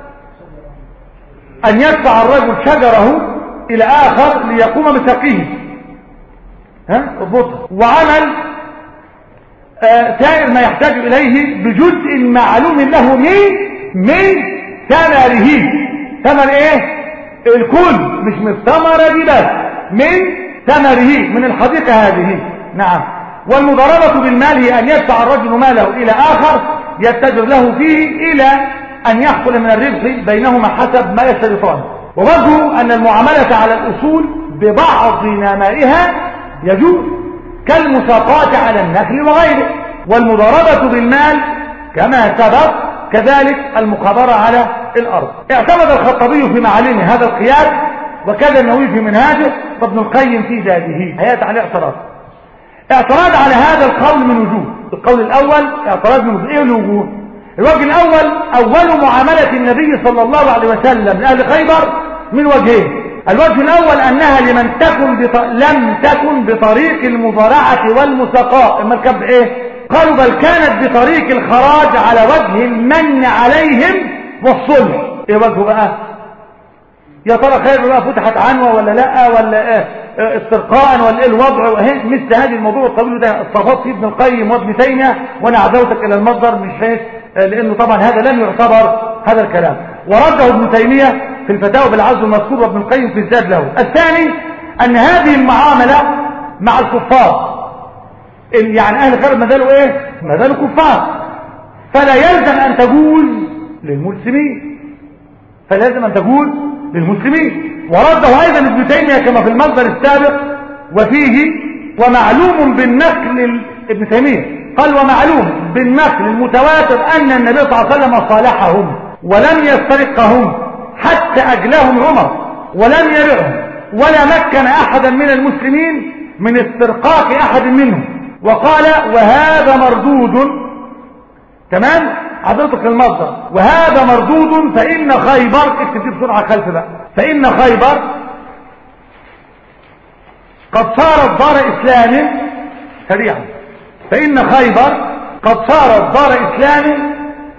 أن يدفع الرجل شجره إلى آخر ليقوم بسقيه ها اضبطها وعمل آه سائر ما يحتاج إليه بجزء معلوم له من من ثمره ثمر ايه الكل مش من الثمرة دي بس من ثمره من الحديقة هذه نعم والمضاربة بالمال هي أن يدفع الرجل ماله إلى آخر يتجر له فيه إلى أن يحصل من الربح بينهما حسب ما يشترطان ووجه أن المعاملة على الأصول ببعض نمائها يجوز كالمساقات على النخل وغيره والمضاربة بالمال كما سبق كذلك المخابرة على الأرض اعتمد الخطبي في معالمه هذا القياس وكذا النووي في منهاجه وابن القيم في ذاته هيات عليه اعتراض اعتراض على هذا القول من وجوه القول الأول اعتراض من وجوه ايه الوجوه الوجه الأول أول معاملة النبي صلى الله عليه وسلم لأهل خيبر من وجهين الوجه الأول أنها لمن تكن بط... لم تكن بطريق المضارعة والمساقاة اما الكب ايه قالوا بل كانت بطريق الخراج على وجه المن عليهم والصلح ايه وجهه بقى يا ترى خير بقى فتحت عنوة ولا لا ولا ايه استرقاء ولا ايه الوضع مثل هذه الموضوع الطويل ده استفاض فيه ابن القيم وابن تيمية وانا عدوتك الى المصدر مش حيث لانه طبعا هذا لم يعتبر هذا الكلام ورده ابن تيمية في الفتاوى بالعزل المذكور وابن القيم في الزاد له الثاني ان هذه المعاملة مع الكفار يعني اهل خير ما زالوا ايه ما زالوا كفار فلا يلزم ان تجوز للمسلمين فلازم ان تجوز للمسلمين ورده ايضا ابن تيمية كما في المصدر السابق وفيه ومعلوم بالنقل ابن تيمية قال ومعلوم بالنقل المتواتر أن النبي صلى الله عليه وسلم صالحهم ولم يسترقهم حتى أجلاهم عمر ولم يرعهم ولا مكن أحدا من المسلمين من استرقاق أحد منهم وقال وهذا مردود تمام حضرتك المصدر وهذا مردود فإن خيبر اكتب بسرعة خلف بقى فإن خيبر قد صارت دار إسلام سريعا فإن خيبر قد صارت دار إسلام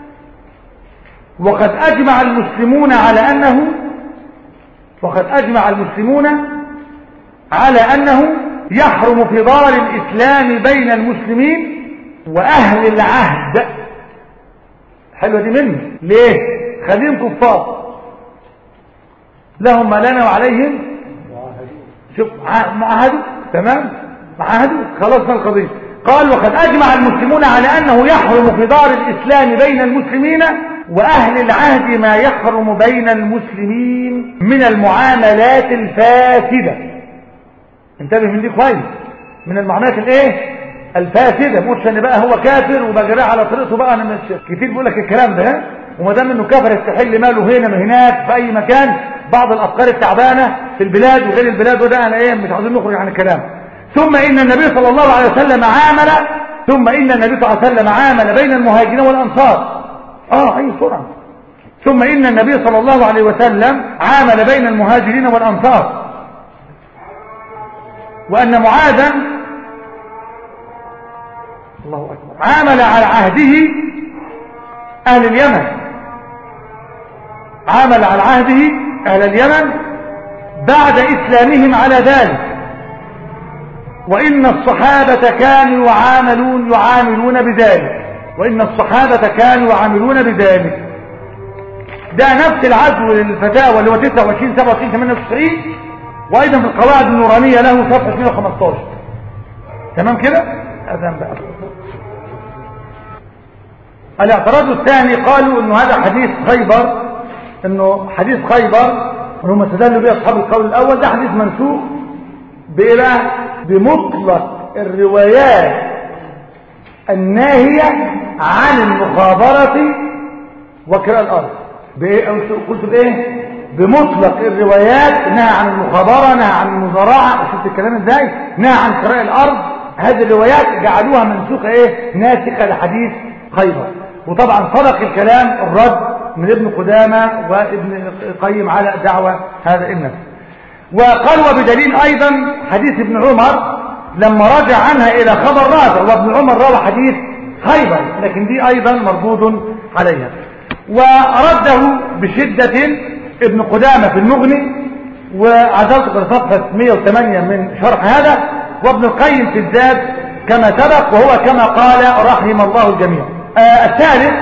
وقد أجمع المسلمون على أنه وقد أجمع المسلمون على أنه يحرم في دار الإسلام بين المسلمين وأهل العهد حلوة دي مني ليه خليهم كفار لهم ما لنا وعليهم شوف معاهدوا تمام معاهدوا خلصنا القضية قال وقد أجمع المسلمون على أنه يحرم في دار الإسلام بين المسلمين وأهل العهد ما يحرم بين المسلمين من المعاملات الفاسدة انتبه من دي كويس من المعاملات الايه الفاسدة مش ان بقى هو كافر وبجراه على طريقته بقى انا مش كتير بيقول لك الكلام ده وما دام انه كافر يستحل ماله هنا من هناك في اي مكان بعض الافكار التعبانه في البلاد وغير البلاد وده انا ايه مش عاوزين نخرج عن الكلام ثم ان النبي صلى الله عليه وسلم عامل ثم ان النبي صلى الله عليه وسلم عامل بين المهاجرين والانصار اه اي سرعه ثم ان النبي صلى الله عليه وسلم عامل بين المهاجرين والانصار وان معاذا الله أكبر عامل على عهده أهل اليمن عامل على عهده أهل اليمن بعد إسلامهم على ذلك وإن الصحابة كانوا يعاملون يعاملون بذلك وإن الصحابة كانوا يعاملون بذلك ده نفس العزو للفتاوى اللي هو 29 27 98 وأيضا في القواعد النورانية له صفحة 115 تمام كده؟ أذن بقى الاعتراض الثاني قالوا انه هذا حديث خيبر انه حديث خيبر هم استدلوا به اصحاب القول الاول ده حديث منسوخ بلا بمطلق الروايات الناهية عن المخابرة وكراء الارض بايه قلت بايه بمطلق الروايات نهى عن المخابرة نهى عن المزارعة شفت الكلام ازاي نهى عن كراء الارض هذه الروايات جعلوها منسوخة ايه ناسخة لحديث خيبر وطبعا صدق الكلام الرد من ابن قدامة وابن القيم على دعوة هذا النفس وقال وبدليل أيضا حديث ابن عمر لما رجع عنها إلى خبر رابع وابن عمر روى حديث خيبر لكن دي أيضا مردود عليها ورده بشدة ابن قدامة في المغني وعزلت صفحة 108 من شرح هذا وابن القيم في الزاد كما سبق وهو كما قال رحم الله الجميع آه الثالث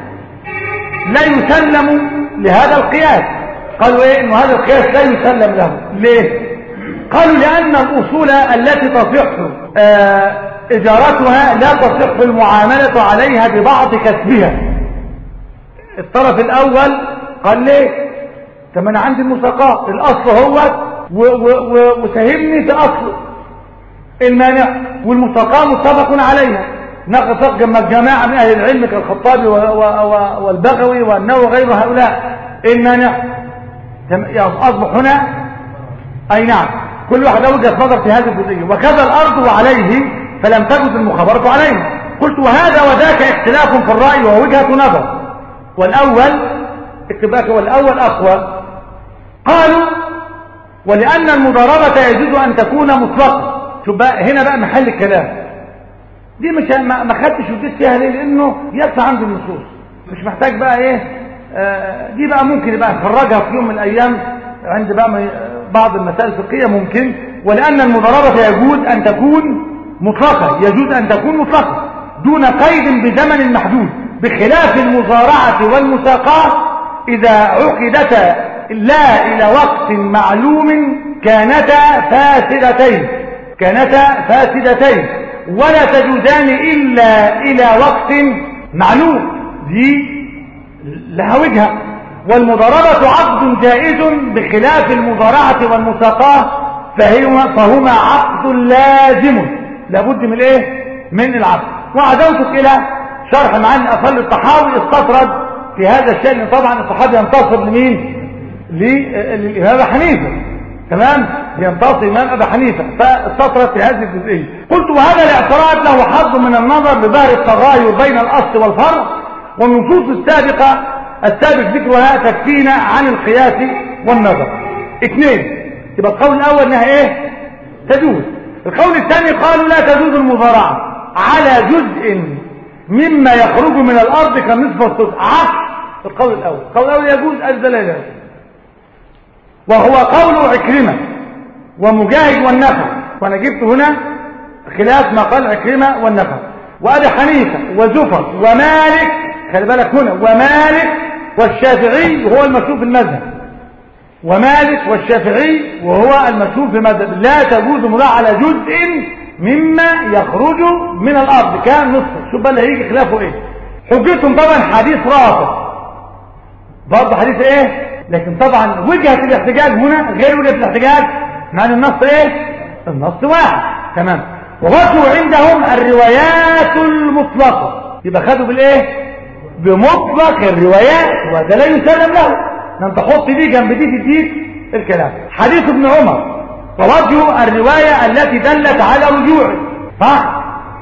لا يسلم لهذا القياس قالوا ايه انه هذا القياس لا يسلم له ليه قالوا لان الاصول التي تصح آه اجارتها لا تصح المعاملة عليها ببعض كسبها الطرف الاول قال ليه طب انا عندي المساقات الاصل هو وساهمني في اصله المانع والمساقات متفق عليها نقص جمع الجماعة من أهل العلم كالخطابي والبغوي والنووي وغير هؤلاء المانع أصبح هنا أي نعم كل واحد له وجهة نظر في هذه الجزئية وكذا الأرض وعليه فلم تجد المخابرة عليه قلت وهذا وذاك اختلاف في الرأي ووجهة نظر والأول اتباك والأول أقوى قالوا ولأن المضاربة يجوز أن تكون مطلقة شوف بقى هنا بقى محل الكلام دي مش ما خدتش وجدت فيها ليه لانه يكفي عندي النصوص مش محتاج بقى ايه آه دي بقى ممكن يبقى نخرجها في يوم من الايام عند بقى بعض المسائل الفقهيه ممكن ولان المضاربه يجوز ان تكون مطلقه يجوز ان تكون مطلقه دون قيد بزمن محدود بخلاف المزارعه والمساقاه اذا عقدتا لا الى وقت معلوم كانتا فاسدتين كانتا فاسدتين ولا تجوزان إلا إلى وقت معلوم دي لها وجهة والمضاربة عقد جائز بخلاف المضارعة والمساقاة فهما, فهما عقد لازم لابد من ايه من العقد وعدوتك الى شرح معاني اصل الطحاوي استطرد في هذا الشأن طبعا الصحابي ينتصر لمين للامام حنيفه تمام ينتصر الامام ابي حنيفه فاستطرد في هذه الجزئيه قلت وهذا الاعتراض له حظ من النظر لظاهر التغاير بين الاصل والفرع والنصوص السابقه السابق ذكرها تكفينا عن القياس والنظر اثنين يبقى القول الاول انها ايه تجوز القول الثاني قالوا لا تجوز المضارعه على جزء مما يخرج من الارض كالنصف والثلث عكس القول الاول القول الاول يجوز الزلال وهو قول عكرمه ومجاهد والنخل وانا جبت هنا خلاف ما قال عكرمه والنخل وابي حنيفه وزفر ومالك خلي بالك هنا ومالك والشافعي وهو المشهور في المذهب ومالك والشافعي وهو المشهور في المذهب لا تجوز مضاع على جزء مما يخرج من الارض كان نصف شوف بقى اللي هيجي خلافه ايه حجتهم طبعا حديث رافع برضه حديث ايه لكن طبعا وجهه الاحتجاج هنا غير وجهه الاحتجاج مع ان النص ايه النص واحد تمام وغزوا عندهم الروايات المطلقه يبقى خدوا بالايه بمطلق الروايات وهذا لا يسلم له انت تحط دي جنب دي تديك الكلام حديث ابن عمر ووجه الرواية التي دلت على رجوعه صح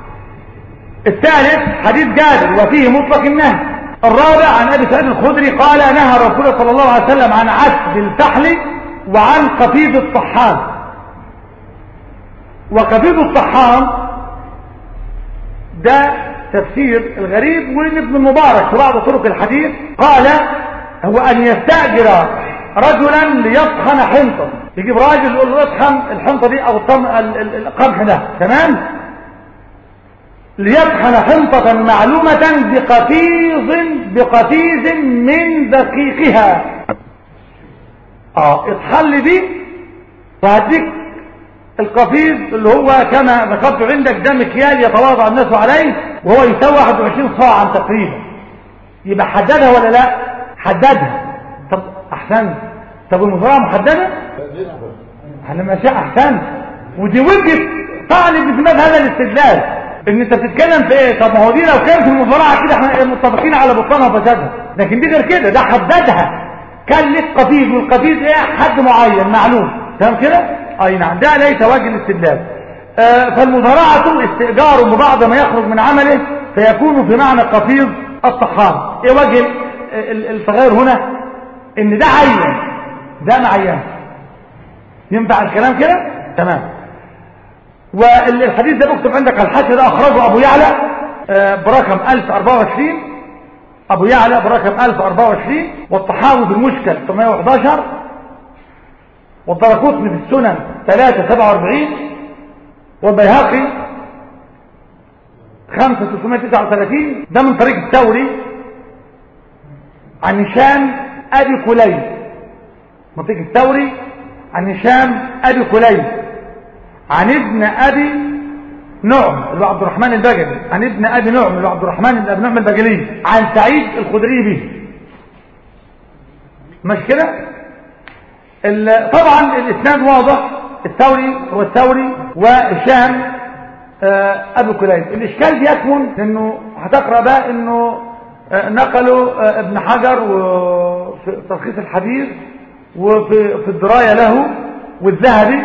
الثالث حديث جابر وفيه مطلق النهي الرابع عن ابي سعيد الخدري قال نهى رسول الله صلى الله عليه وسلم عن عسب الفحل وعن قفيد الطحان وقفيد الطحان ده تفسير الغريب وابن المبارك في بعض طرق الحديث قال هو ان يستأجر رجلا ليطحن حنطة يجيب راجل يقول له اطحن الحنطة دي او القمح ده تمام ليطحن حنطة معلومة بقفيز بقفيز من دقيقها اه اطحن لي دي وهديك القفيز اللي هو كما ذكرت عندك ده مكيال يتواضع الناس عليه وهو يساوي 21 صاعا تقريبا يبقى حددها ولا لا حددها طب احسن طب المزرعه محدده احنا ماشي احسن ودي وجهه طعن ابن هذا الاستدلال ان انت بتتكلم في ايه طب ما هو دي لو كانت المزرعه كده احنا متفقين على بطلانها وفسادها لكن دي غير كده ده حددها كان لك قفيز والقفيز ايه حد معين معلوم تمام كده اي نعم ده ليس وجه الاستدلال آه فالمزارعه استئجار بعض ما يخرج من عمله فيكون في معنى قفيز الطحان ايه وجه التغير هنا ان ده عين ده معين ينفع الكلام كده تمام والحديث ده مكتوب عندك الحاشيه ده اخرجه ابو يعلى آه برقم 1024 ابو يعلى برقم 1024 والطحاوي بالمشكل 811 والدرقطني في السنن 347 والبيهقي 5339 ده من طريق الثوري عن هشام ابي كليب منطقه الثوري عن هشام ابي كليب عن ابن ابي نعم اللي هو عبد الرحمن البجلي عن ابن ابي نعم اللي هو عبد الرحمن بن ابي نعم البجلي عن سعيد الخدري به مش كده طبعا الاسناد واضح الثوري هو الثوري وهشام ابي كليب الاشكال بيكمن انه هتقرا بقى انه نقلوا ابن حجر وفي تلخيص الحديث وفي في الدرايه له والذهبي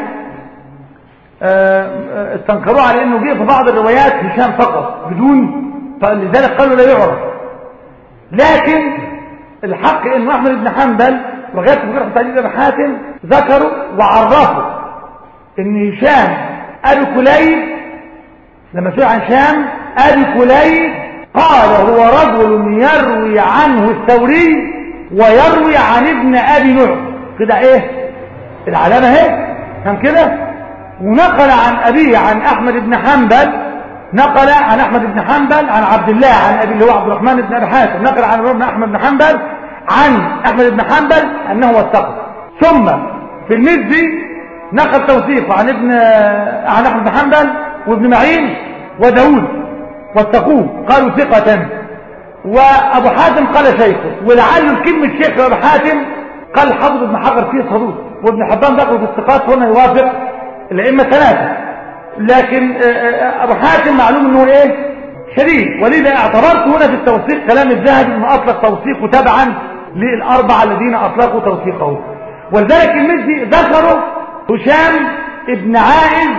استنكروه على انه جه في بعض الروايات هشام فقط بدون فلذلك قالوا لا يعرف لكن الحق ان احمد بن حنبل وغير في جرح تعديل ابن حاتم ذكروا وعرفوا ان هشام ابي كليب لما سئل عن هشام ابي كليب قال هو رجل يروي عنه الثوري ويروي عن ابن ابي نعم كده ايه العلامه اهي كان كده ونقل عن ابيه عن احمد بن حنبل نقل عن احمد بن حنبل عن عبد الله عن ابي اللي هو عبد الرحمن بن ابي حاتم نقل عن ابن احمد بن حنبل عن احمد بن حنبل انه وثقه ثم في المزي نقل توثيقه عن ابن عن احمد بن حنبل وابن معين وداود واتقوه قالوا ثقة وابو حاتم قال شيخه ولعل كلمة شيخ ابو حاتم قال حافظ ابن حجر فيه صدوق وابن حبان ذكر في الثقات هنا يوافق الائمه ثلاثه لكن آه، آه، ابو حاتم معلوم انه ايه شديد ولذا اعتبرت هنا في التوثيق كلام الذهبي انه اطلق توثيقه تبعا للاربعه الذين اطلقوا توثيقه ولذلك المزي ذكره هشام ابن عائز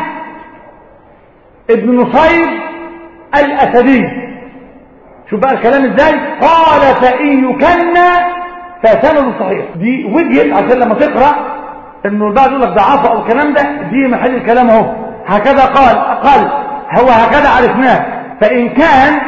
ابن نصيب الاسدي شوف بقى الكلام ازاي قال فان يكنى فسند صحيح دي وجهه عشان لما تقرا انه البعض يقول لك ضعافه او الكلام ده دي محل الكلام اهو هكذا قال قال هو هكذا عرفناه فان كان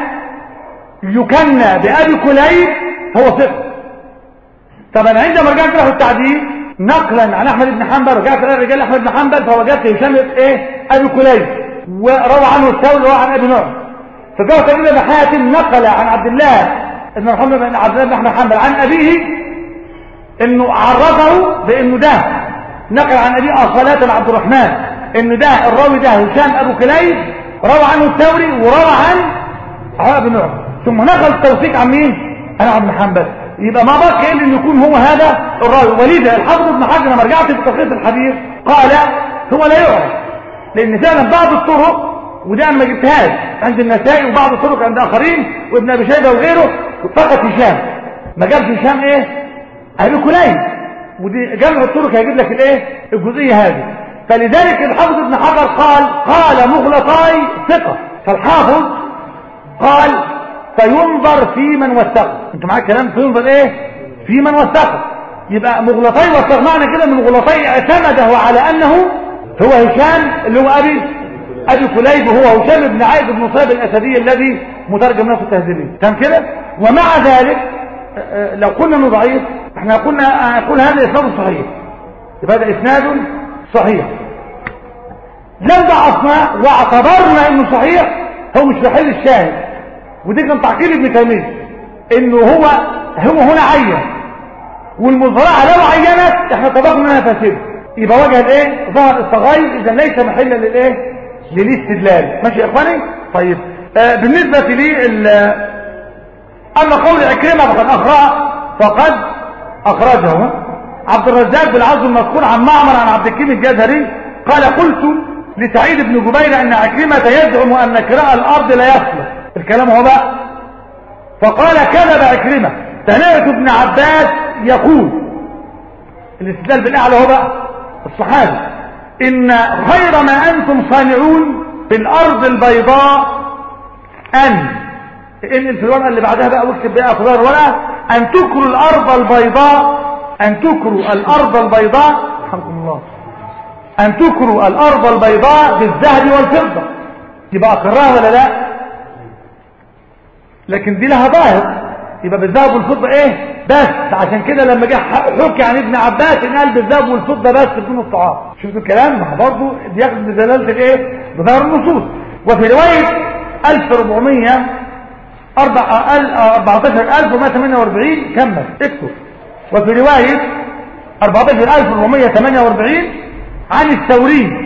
يكنى بابي كليب هو ثقه طب انا عندما رجعت له التعديل نقلا عن احمد بن حنبل رجعت الى رجال احمد بن حنبل فوجدت هشام ايه ابي كليب وروى عنه الثوري وروى عن ابي نعم فجاءت الى حاتم نقل عن عبد الله بن محمد بن عبد الله بن احمد حنبل عن ابيه انه عرفه بانه ده نقل عن ابي اصاله عبد الرحمن ان ده الراوي ده هشام ابو كليب روى عنه الثوري وروى عن ابي نعم ثم نقل التوثيق عن مين انا عبد محمد يبقى ما بقى الا ان يكون هو هذا الراوي ولذا الحافظ ابن حجر لما رجعت في تلخيص الحديث قال هو لا يعرف لان فعلا بعض الطرق وده انا ما جبتهاش عند النسائي وبعض الطرق عند اخرين وابن ابي شيبه وغيره فقط هشام ما جابش هشام ايه ابي كليب ودي جمع الطرق هيجيب لك الايه الجزئيه هذه فلذلك الحافظ ابن حجر قال قال مغلطاي ثقه فالحافظ قال فينظر في من وثقه انتوا معاك كلام فينظر ايه في من وثقه يبقى مغلطاي وثق معنى كده ان مغلطاي اعتمده على انه هو هشام اللي هو ابي ابي كليب هو هشام بن عائد بن صيب الاسدي الذي مترجم له في التهذيبيه تمام كده ومع ذلك لو قلنا انه ضعيف احنا قلنا نقول هذا اسناد صحيح يبقى هذا اسناد صحيح لو ضعفنا واعتبرنا انه صحيح هو مش محل الشاهد ودي كان تعقيد ابن تيميه انه هو هو هنا عين والمزرعه لو عينت احنا طبقنا انها فاسده يبقى وجه الايه ظهر التغير اذا ليس محلا للايه للاستدلال ماشي يا اخواني طيب آه بالنسبه لي اما قول عكرمه فقد اخرج فقد اخرجه عبد الرزاق بالعرض المذكور عن معمر عن عبد الكريم الجزري قال قلت لسعيد بن جبير ان عكرمه يزعم ان كراء الارض لا يصلح الكلام هو بقى فقال كذب عكرمه سمعت ابن عباس يقول الاستدلال بالاعلى هو بقى الصحابي ان خير ما انتم صانعون في الارض البيضاء ان انقل في الورقه اللي بعدها بقى واكتب بقى في الورقه ان تكروا الارض البيضاء ان تكروا الارض البيضاء رحمكم الله ان تكروا الارض البيضاء بالذهب والفضه يبقى اقرها ولا لا لكن دي لها ظاهر يبقى بالذهب والفضه ايه بس عشان كده لما جه حكي عن ابن عباس ان قال بالذهب والفضه بس بدون الطعام شفتوا الكلام ما برضه بياخد بدلاله الايه بظاهر النصوص وفي روايه 1400 14148 كمل اكتب وفي روايه 14448 عن الثوري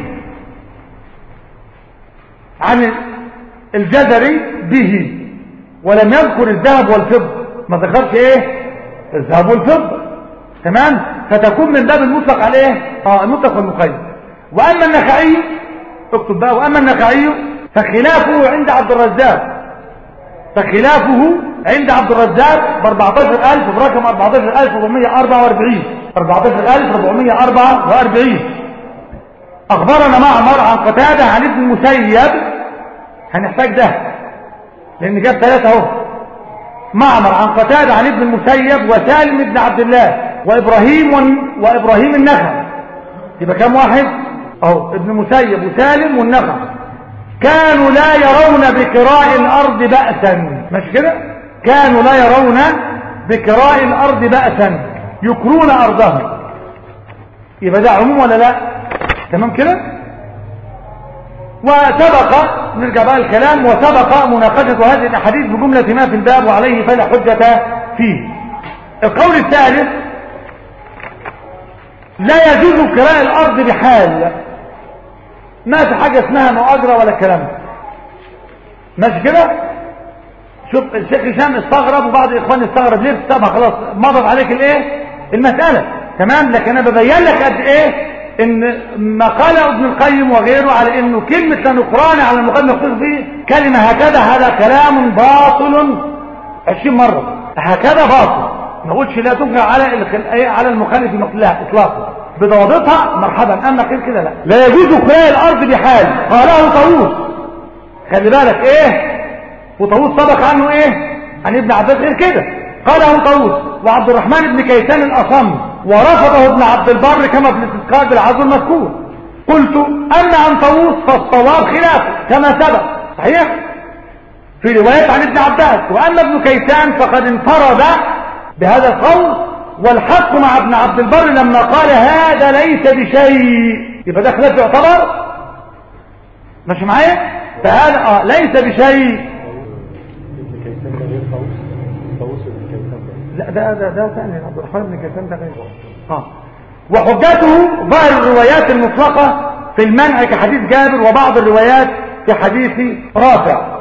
عن الجزري به ولم يذكر الذهب والفضه ما ذكرش ايه الذهب والفضه تمام فتكون من باب المطلق على ايه اه المطلق والمقيد واما النخعي اكتب بقى واما النخعي فخلافه عند عبد الرزاق فخلافه عند عبد الرزاق ب 14000 برقم 14444 14444 اخبرنا معمر عن قتاده عن ابن المسيب هنحتاج ده لان جاب ثلاثه اهو معمر عن قتاده عن ابن المسيب وسالم بن عبد الله وابراهيم و... وابراهيم النخع يبقى كام واحد اهو ابن المسيب وسالم والنخع كانوا لا يرون بكراء الارض بأسا مش كده كانوا لا يرون بكراء الارض بأسا يكرون ارضهم يبقى ده عموم ولا لا تمام كده وسبق نرجع بقى الكلام وسبق مناقشة هذه الاحاديث بجملة ما في الباب وعليه فلا حجة فيه القول الثالث لا يجوز كراء الارض بحال ما في حاجة اسمها مؤاجرة ولا كلام ماشي كده شوف الشيخ هشام استغرب وبعض الاخوان استغرب ليه طبعا خلاص مضت عليك الايه المسألة تمام لكن انا ببين لك قد ايه ان ما قاله ابن القيم وغيره على انه كلمة لنقران على المقدمة يقصد فيه كلمة هكذا هذا كلام باطل عشرين مرة هكذا باطل ما قلتش لا تنكر على على المخالف لا اطلاقا بضوابطها مرحبا اما غير كده لا لا يجوز قراء الارض بحال قاله طاووس خلي بالك ايه وطاووس سبق عنه ايه عن ابن عباس غير كده قاله طاووس وعبد الرحمن بن كيسان الاصم ورفضه ابن عبد البر كما في الاستذكار بالعزو المذكور قلت اما عن طاووس فالصواب خلافه كما سبق صحيح في رواية عن ابن عباس واما ابن كيسان فقد انفرد بهذا القول والحق مع ابن عبد البر لما قال هذا ليس بشيء يبقى ده خلاف يعتبر ماشي معايا فهذا اه ليس بشيء لا ده ده ده ثاني عبد الرحمن بن كيسان ده غير اه وحجته ظاهر الروايات المطلقة في المنع كحديث جابر وبعض الروايات كحديث رافع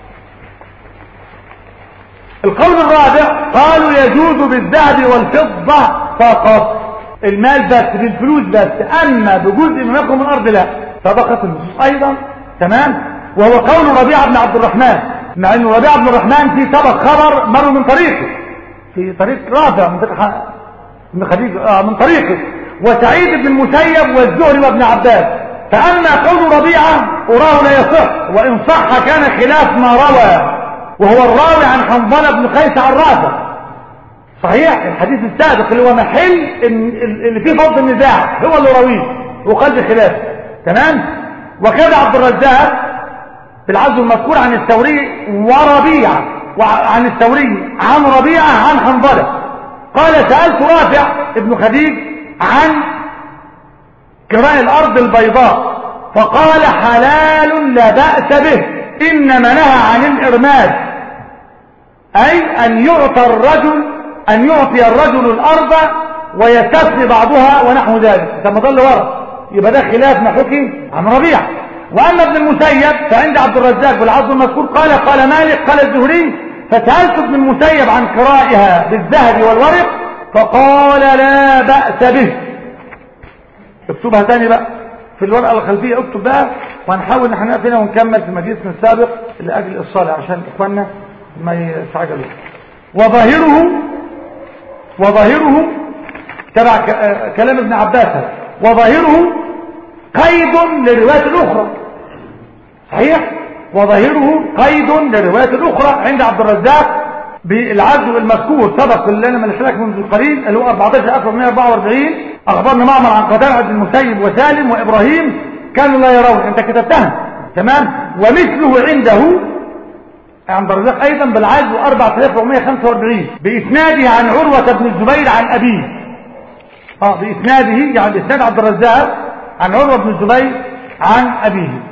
القول الرابع قالوا يجوز بالذهب والفضة فقط المال بس بالفلوس بس اما بجزء من يقوم الارض لا سبقت النصوص ايضا تمام وهو قول ربيعه بن عبد الرحمن مع ان ربيعه بن الرحمن في سبق خبر مروا من طريقه في طريق رافع من طريق من خديج آه من طريقه وسعيد بن المسيب والزهري وابن عباس فاما قول ربيعه اراه لا يصح وان صح كان خلاف ما روى وهو الراوي عن حنظله بن قيس عن رافع صحيح الحديث السابق اللي هو محل اللي فيه فضل النزاع هو اللي راويه وقلب خلاف تمام وكذا عبد الرزاق في العزو المذكور عن الثوري وربيعه وعن الثوري عن ربيعه عن حنظله قال سالت رافع ابن خديج عن كراء الارض البيضاء فقال حلال لا باس به انما نهى عن الارماد اي ان يعطى الرجل ان يعطي الرجل الارض ويستثني بعضها ونحو ذلك ثم ضل ورا يبقى ده خلاف ما حكي عن ربيع واما ابن المسيب فعند عبد الرزاق والعبد المذكور قال قال مالك قال الزهري فسالت ابن المسيب عن قرائها بالذهب والورق فقال لا باس به اكتبها تاني بقى في الورقه الخلفيه اكتب بقى وهنحاول نحن نقف هنا ونكمل في مجلسنا السابق لاجل الصلاه عشان اخواننا ما يستعجلوا وظاهره وظاهره تبع كلام ابن عباس وظاهره قيد للروايات الأخرى صحيح وظاهره قيد للروايات الأخرى عند عبد الرزاق بالعدل المذكور سبق اللي انا ملحلك منذ قليل اللي هو 14 144 اخبرنا معمر عن قتادة بن المسيب وسالم وابراهيم كانوا لا يرون انت كتبتها تمام ومثله عنده عند الرزاق ايضا بالعدل 4445 باسناده عن عروة بن الزبير عن ابيه اه باسناده يعني اسناد عبد الرزاق عن عروة بن الزبير عن ابيه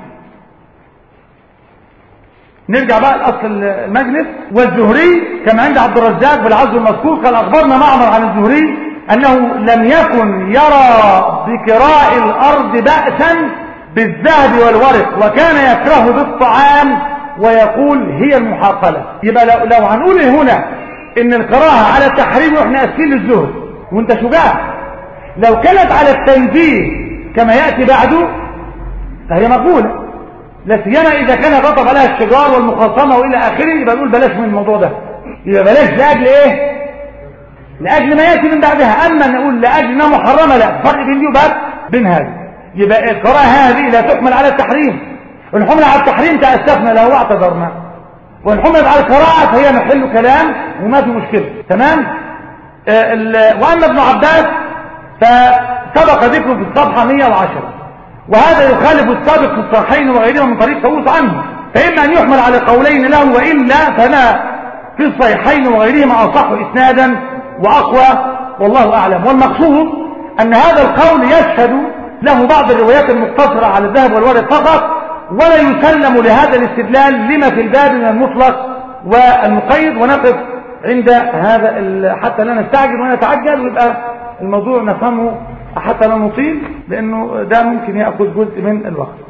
نرجع بقى لاصل المجلس والزهري كما عند عبد الرزاق بالعزو المذكور قال اخبرنا معمر عن الزهري انه لم يكن يرى بكراء الارض بأسا بالذهب والورق وكان يكره بالطعام ويقول هي المحاقلة يبقى لو, لو هنقول هنا ان الكراهة على التحريم واحنا اسفين للزهد وانت شجاع لو كانت على التنزيه كما يأتي بعده فهي مقبولة لا سيما اذا كان غضب عليها الشجار والمخاصمة والى اخره يبقى نقول بلاش من الموضوع ده يبقى بلاش لاجل ايه لاجل ما يأتي من بعدها اما نقول لاجل انها محرمة لا فرق بين دي وبعد بين هذا يبقى القراءة هذه لا تحمل على التحريم وإن حمل على التحريم تأسفنا له واعتذرنا وإن حملت على القراءة فهي محل كلام وما في مشكلة تمام آه وأما ابن عباس فسبق ذكره في الصفحة 110 وهذا يخالف السابق في الصحيحين وغيرهما من طريق طاووس عنه فإما أن يحمل على قولين له وإلا فما في الصحيحين وغيرهما أصح إسنادا وأقوى والله أعلم والمقصود أن هذا القول يشهد له بعض الروايات المقتصرة على الذهب والورق فقط ولا يسلم لهذا الاستدلال لما في الباب من المطلق والمقيد ونقف عند هذا حتى لا نستعجل ونتعجل ويبقى الموضوع نفهمه حتى لا نطيل لأنه ده ممكن يأخذ جزء من الوقت